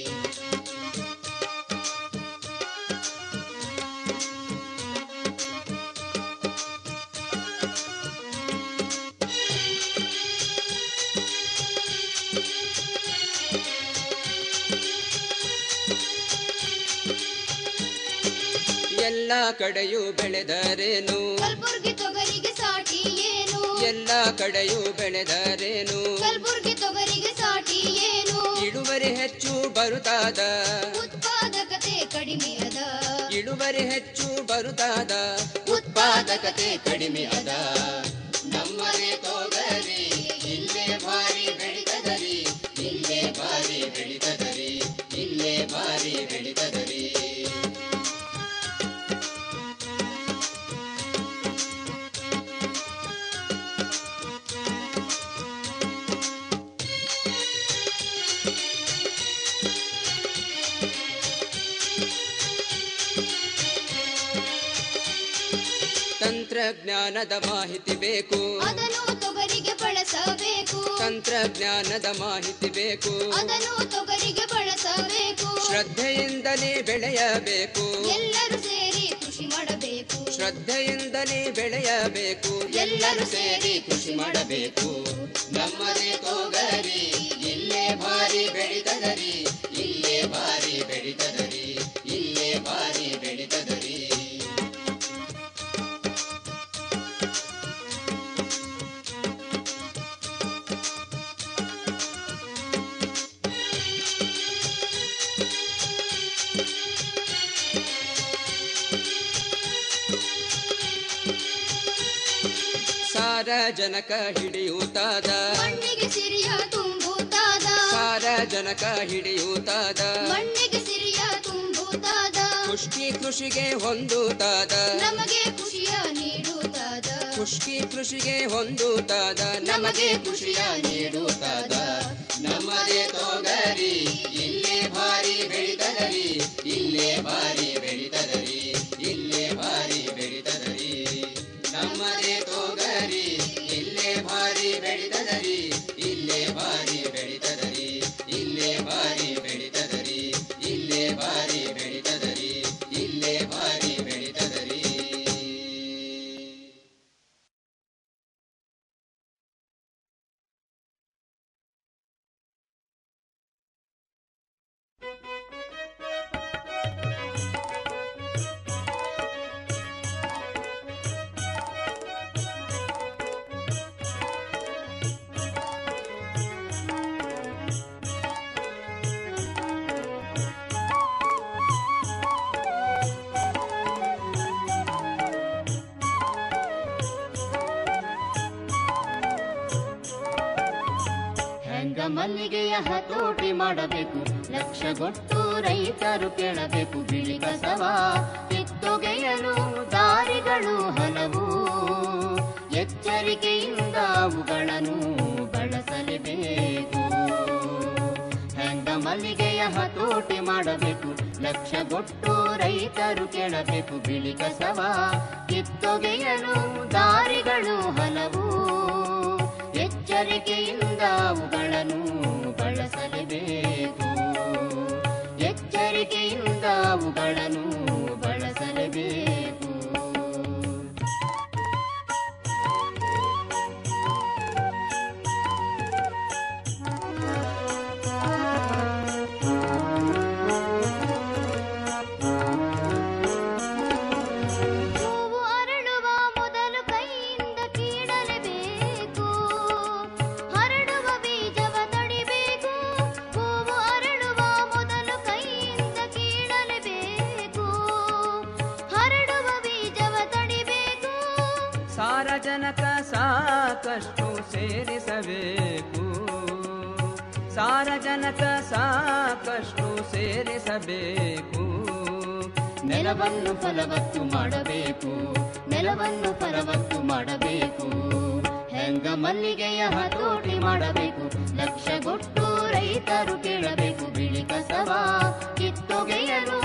ಎಲ್ಲ ಕಡೆಯೂ ಬೆಳೆದರೇನು ಕಲ್ಬುರ್ಗಿ ತೊಗರಿಗೆ ಸಾಟಿ ಏನು ಎಲ್ಲ ಕಡೆಯೂ ಬೆಳೆದರೇನು ಕಲ್ಬುರ್ಗಿ ತೊಗರಿಗೆ ಸಾಟಿ ಏನು ಇಳುವರಿ ಹೆಚ್ಚು ಬರುತ್ತಾದ ಉತ್ಪಾದಕತೆ ಕಡಿಮೆ ಅದ ಇಳುವರಿ ಹೆಚ್ಚು ಬರುತ್ತಾದ ಉತ್ಪಾದಕತೆ ಕಡಿಮೆ ಅದ ನಮ್ಮದೇ ತೋಗರಿ ಇಲ್ಲೇ ಭಾರಿ ಬೆಳಿತದರಿ ಇಲ್ಲೇ ಭಾರಿ ಬೆಳಿತದರಿ ಇಲ್ಲೇ ಭಾರಿ ಬೆಳಿತದರಿ ತಂತ್ರಜ್ಞಾನದ ಮಾಹಿತಿ ಬೇಕು ಅದನ್ನು ತೊಗರಿಗೆ ಬಳಸಬೇಕು ತಂತ್ರಜ್ಞಾನದ ಮಾಹಿತಿ ಬೇಕು ಅದನ್ನು ತೊಗರಿಗೆ ಬಳಸಬೇಕು ಶ್ರದ್ಧೆಯಿಂದಲೇ ಬೆಳೆಯಬೇಕು ಎಲ್ಲರೂ ಸೇರಿ ಕೃಷಿ ಮಾಡಬೇಕು ಶ್ರದ್ಧೆಯಿಂದಲೇ ಬೆಳೆಯಬೇಕು ಎಲ್ಲರೂ ಸೇರಿ ಕೃಷಿ ಮಾಡಬೇಕು ನಮ್ಮದೇ ತೋಗರಿ ಇಲ್ಲೇ ಭಾರಿ ಬೆಳಿತದರಿ ಇಲ್ಲೇ ಭಾರಿ ಬೆಳಿತದರಿ ಇಲ್ಲೇ ಭಾರಿ ಬೆಳಿತದರಿ ಸಾರಜನಕ ಹಿಡಿಯುತ್ತಾದ ಮಣ್ಣಿಗೆ ಸಿರಿಯ ತುಂಬುತ್ತಾದ ಸಾರಜನಕ ಹಿಡಿಯುತ್ತಾದ ಮಣ್ಣಿಗೆ ಸಿರಿಯ ತುಂಬುತ್ತಾದ ಖುಷ್ಕಿ ಕೃಷಿಗೆ ಹೊಂದುತ್ತಾದ ನಮಗೆ ಖುಷಿಯ ನೀಡುತ್ತಾದ ಖುಷ್ಕಿ ಕೃಷಿಗೆ ಹೊಂದುತ್ತಾದ ನಮಗೆ ಖುಷಿಯ ನೀಡುತ್ತಾದ ನಮ್ಮದೇ ತೋಗರಿ ಇಲ್ಲೇ ಭಾರಿ ಬೆಳಿತದರಿ ಇಲ್ಲೇ ಭಾರಿ ಬೆಳಿತದರಿ ಇಲ್ಲೇ ಭಾರಿ ಬೆಳಿತದರಿ ನಮ್ಮದೇ ತೋಗರಿ ಇಲ್ಲೇ ಭಾರಿ ಬೆಳಿತದರಿ ಇಲ್ಲೇ ಭಾರಿ ಬೆಳಿತದರಿ ಇಲ್ಲೇ ಭಾರಿ ಬೆಳಿತದರಿ ಇಲ್ಲೇ ಭಾರಿ ಬೆಳಿತದರಿ ಇಲ್ಲೇ ಭಾರಿ ಬೆಳಿತದರಿ ಹೆಂಗ ಮಲ್ಲಿಗೆಯ ಹತೋಟಿ ಮಾಡಬೇಕು ಲಕ್ಷಗೊಟ್ಟು ರೈತರು ಕೇಳಬೇಕು ಬಿಳಿ ಕಸವ ಕಿತ್ತೊಗೆಯಲು ದಾರಿಗಳು ಹಲವು ಎಚ್ಚರಿಕೆಯಿಂದ ಅವುಗಳನ್ನು ಬಳಸಲೇಬೇಕು ಹೆಂಗ ಮಲ್ಲಿಗೆಯ ಹತೋಟಿ ಮಾಡಬೇಕು ಲಕ್ಷಗೊಟ್ಟು ರೈತರು ಕೇಳಬೇಕು ಬಿಳಿ ಕಸವ ಕಿತ್ತೊಗೆಯಲು ದಾರಿಗಳು ಹಲವು ಎಚ್ಚರಿಕೆಯಿಂದ ಅವುಗಳನ್ನು ಬಳಸಲೇಬೇಕು ಎಚ್ಚರಿಕೆಯಿಂದ ಅವುಗಳನ್ನು ಬಳಸಲೇಬೇಕು ಹೂವು ಅರಳುವ ಮೊದಲು ಕೈಯಿಂದ ಕೀಳಲೇಬೇಕು ಹರಡುವ ಬೀಜವ ತಡಿಬೇಕು ಹೂವು ಅರಳುವ ಮೊದಲು ಕೈಯಿಂದ ಕೀಳಲೇಬೇಕು ಹರಡುವ ಬೀಜವ ತಡಿಬೇಕು ಸಾರಜನಕ ಸಾಕಷ್ಟು ಸೇರಿಸಬೇಕು ಸಾರಜನಕ ಸಾಕಷ್ಟು ಸೇರಿಸಬೇಕು ನೆಲವನ್ನು ಫಲವತ್ತು ಮಾಡಬೇಕು ನೆಲವನ್ನು ಫಲವತ್ತು ಮಾಡಬೇಕು ಹೆಂಗ ಮಲ್ಲಿಗೆಯ ಹತೋಟಿ ಮಾಡಬೇಕು ಲಕ್ಷಗೊಟ್ಟು ರೈತರು ಕೇಳಬೇಕು ಬಿಳಿ ಕಸವ ಕಿತ್ತೊಗೆಯಲು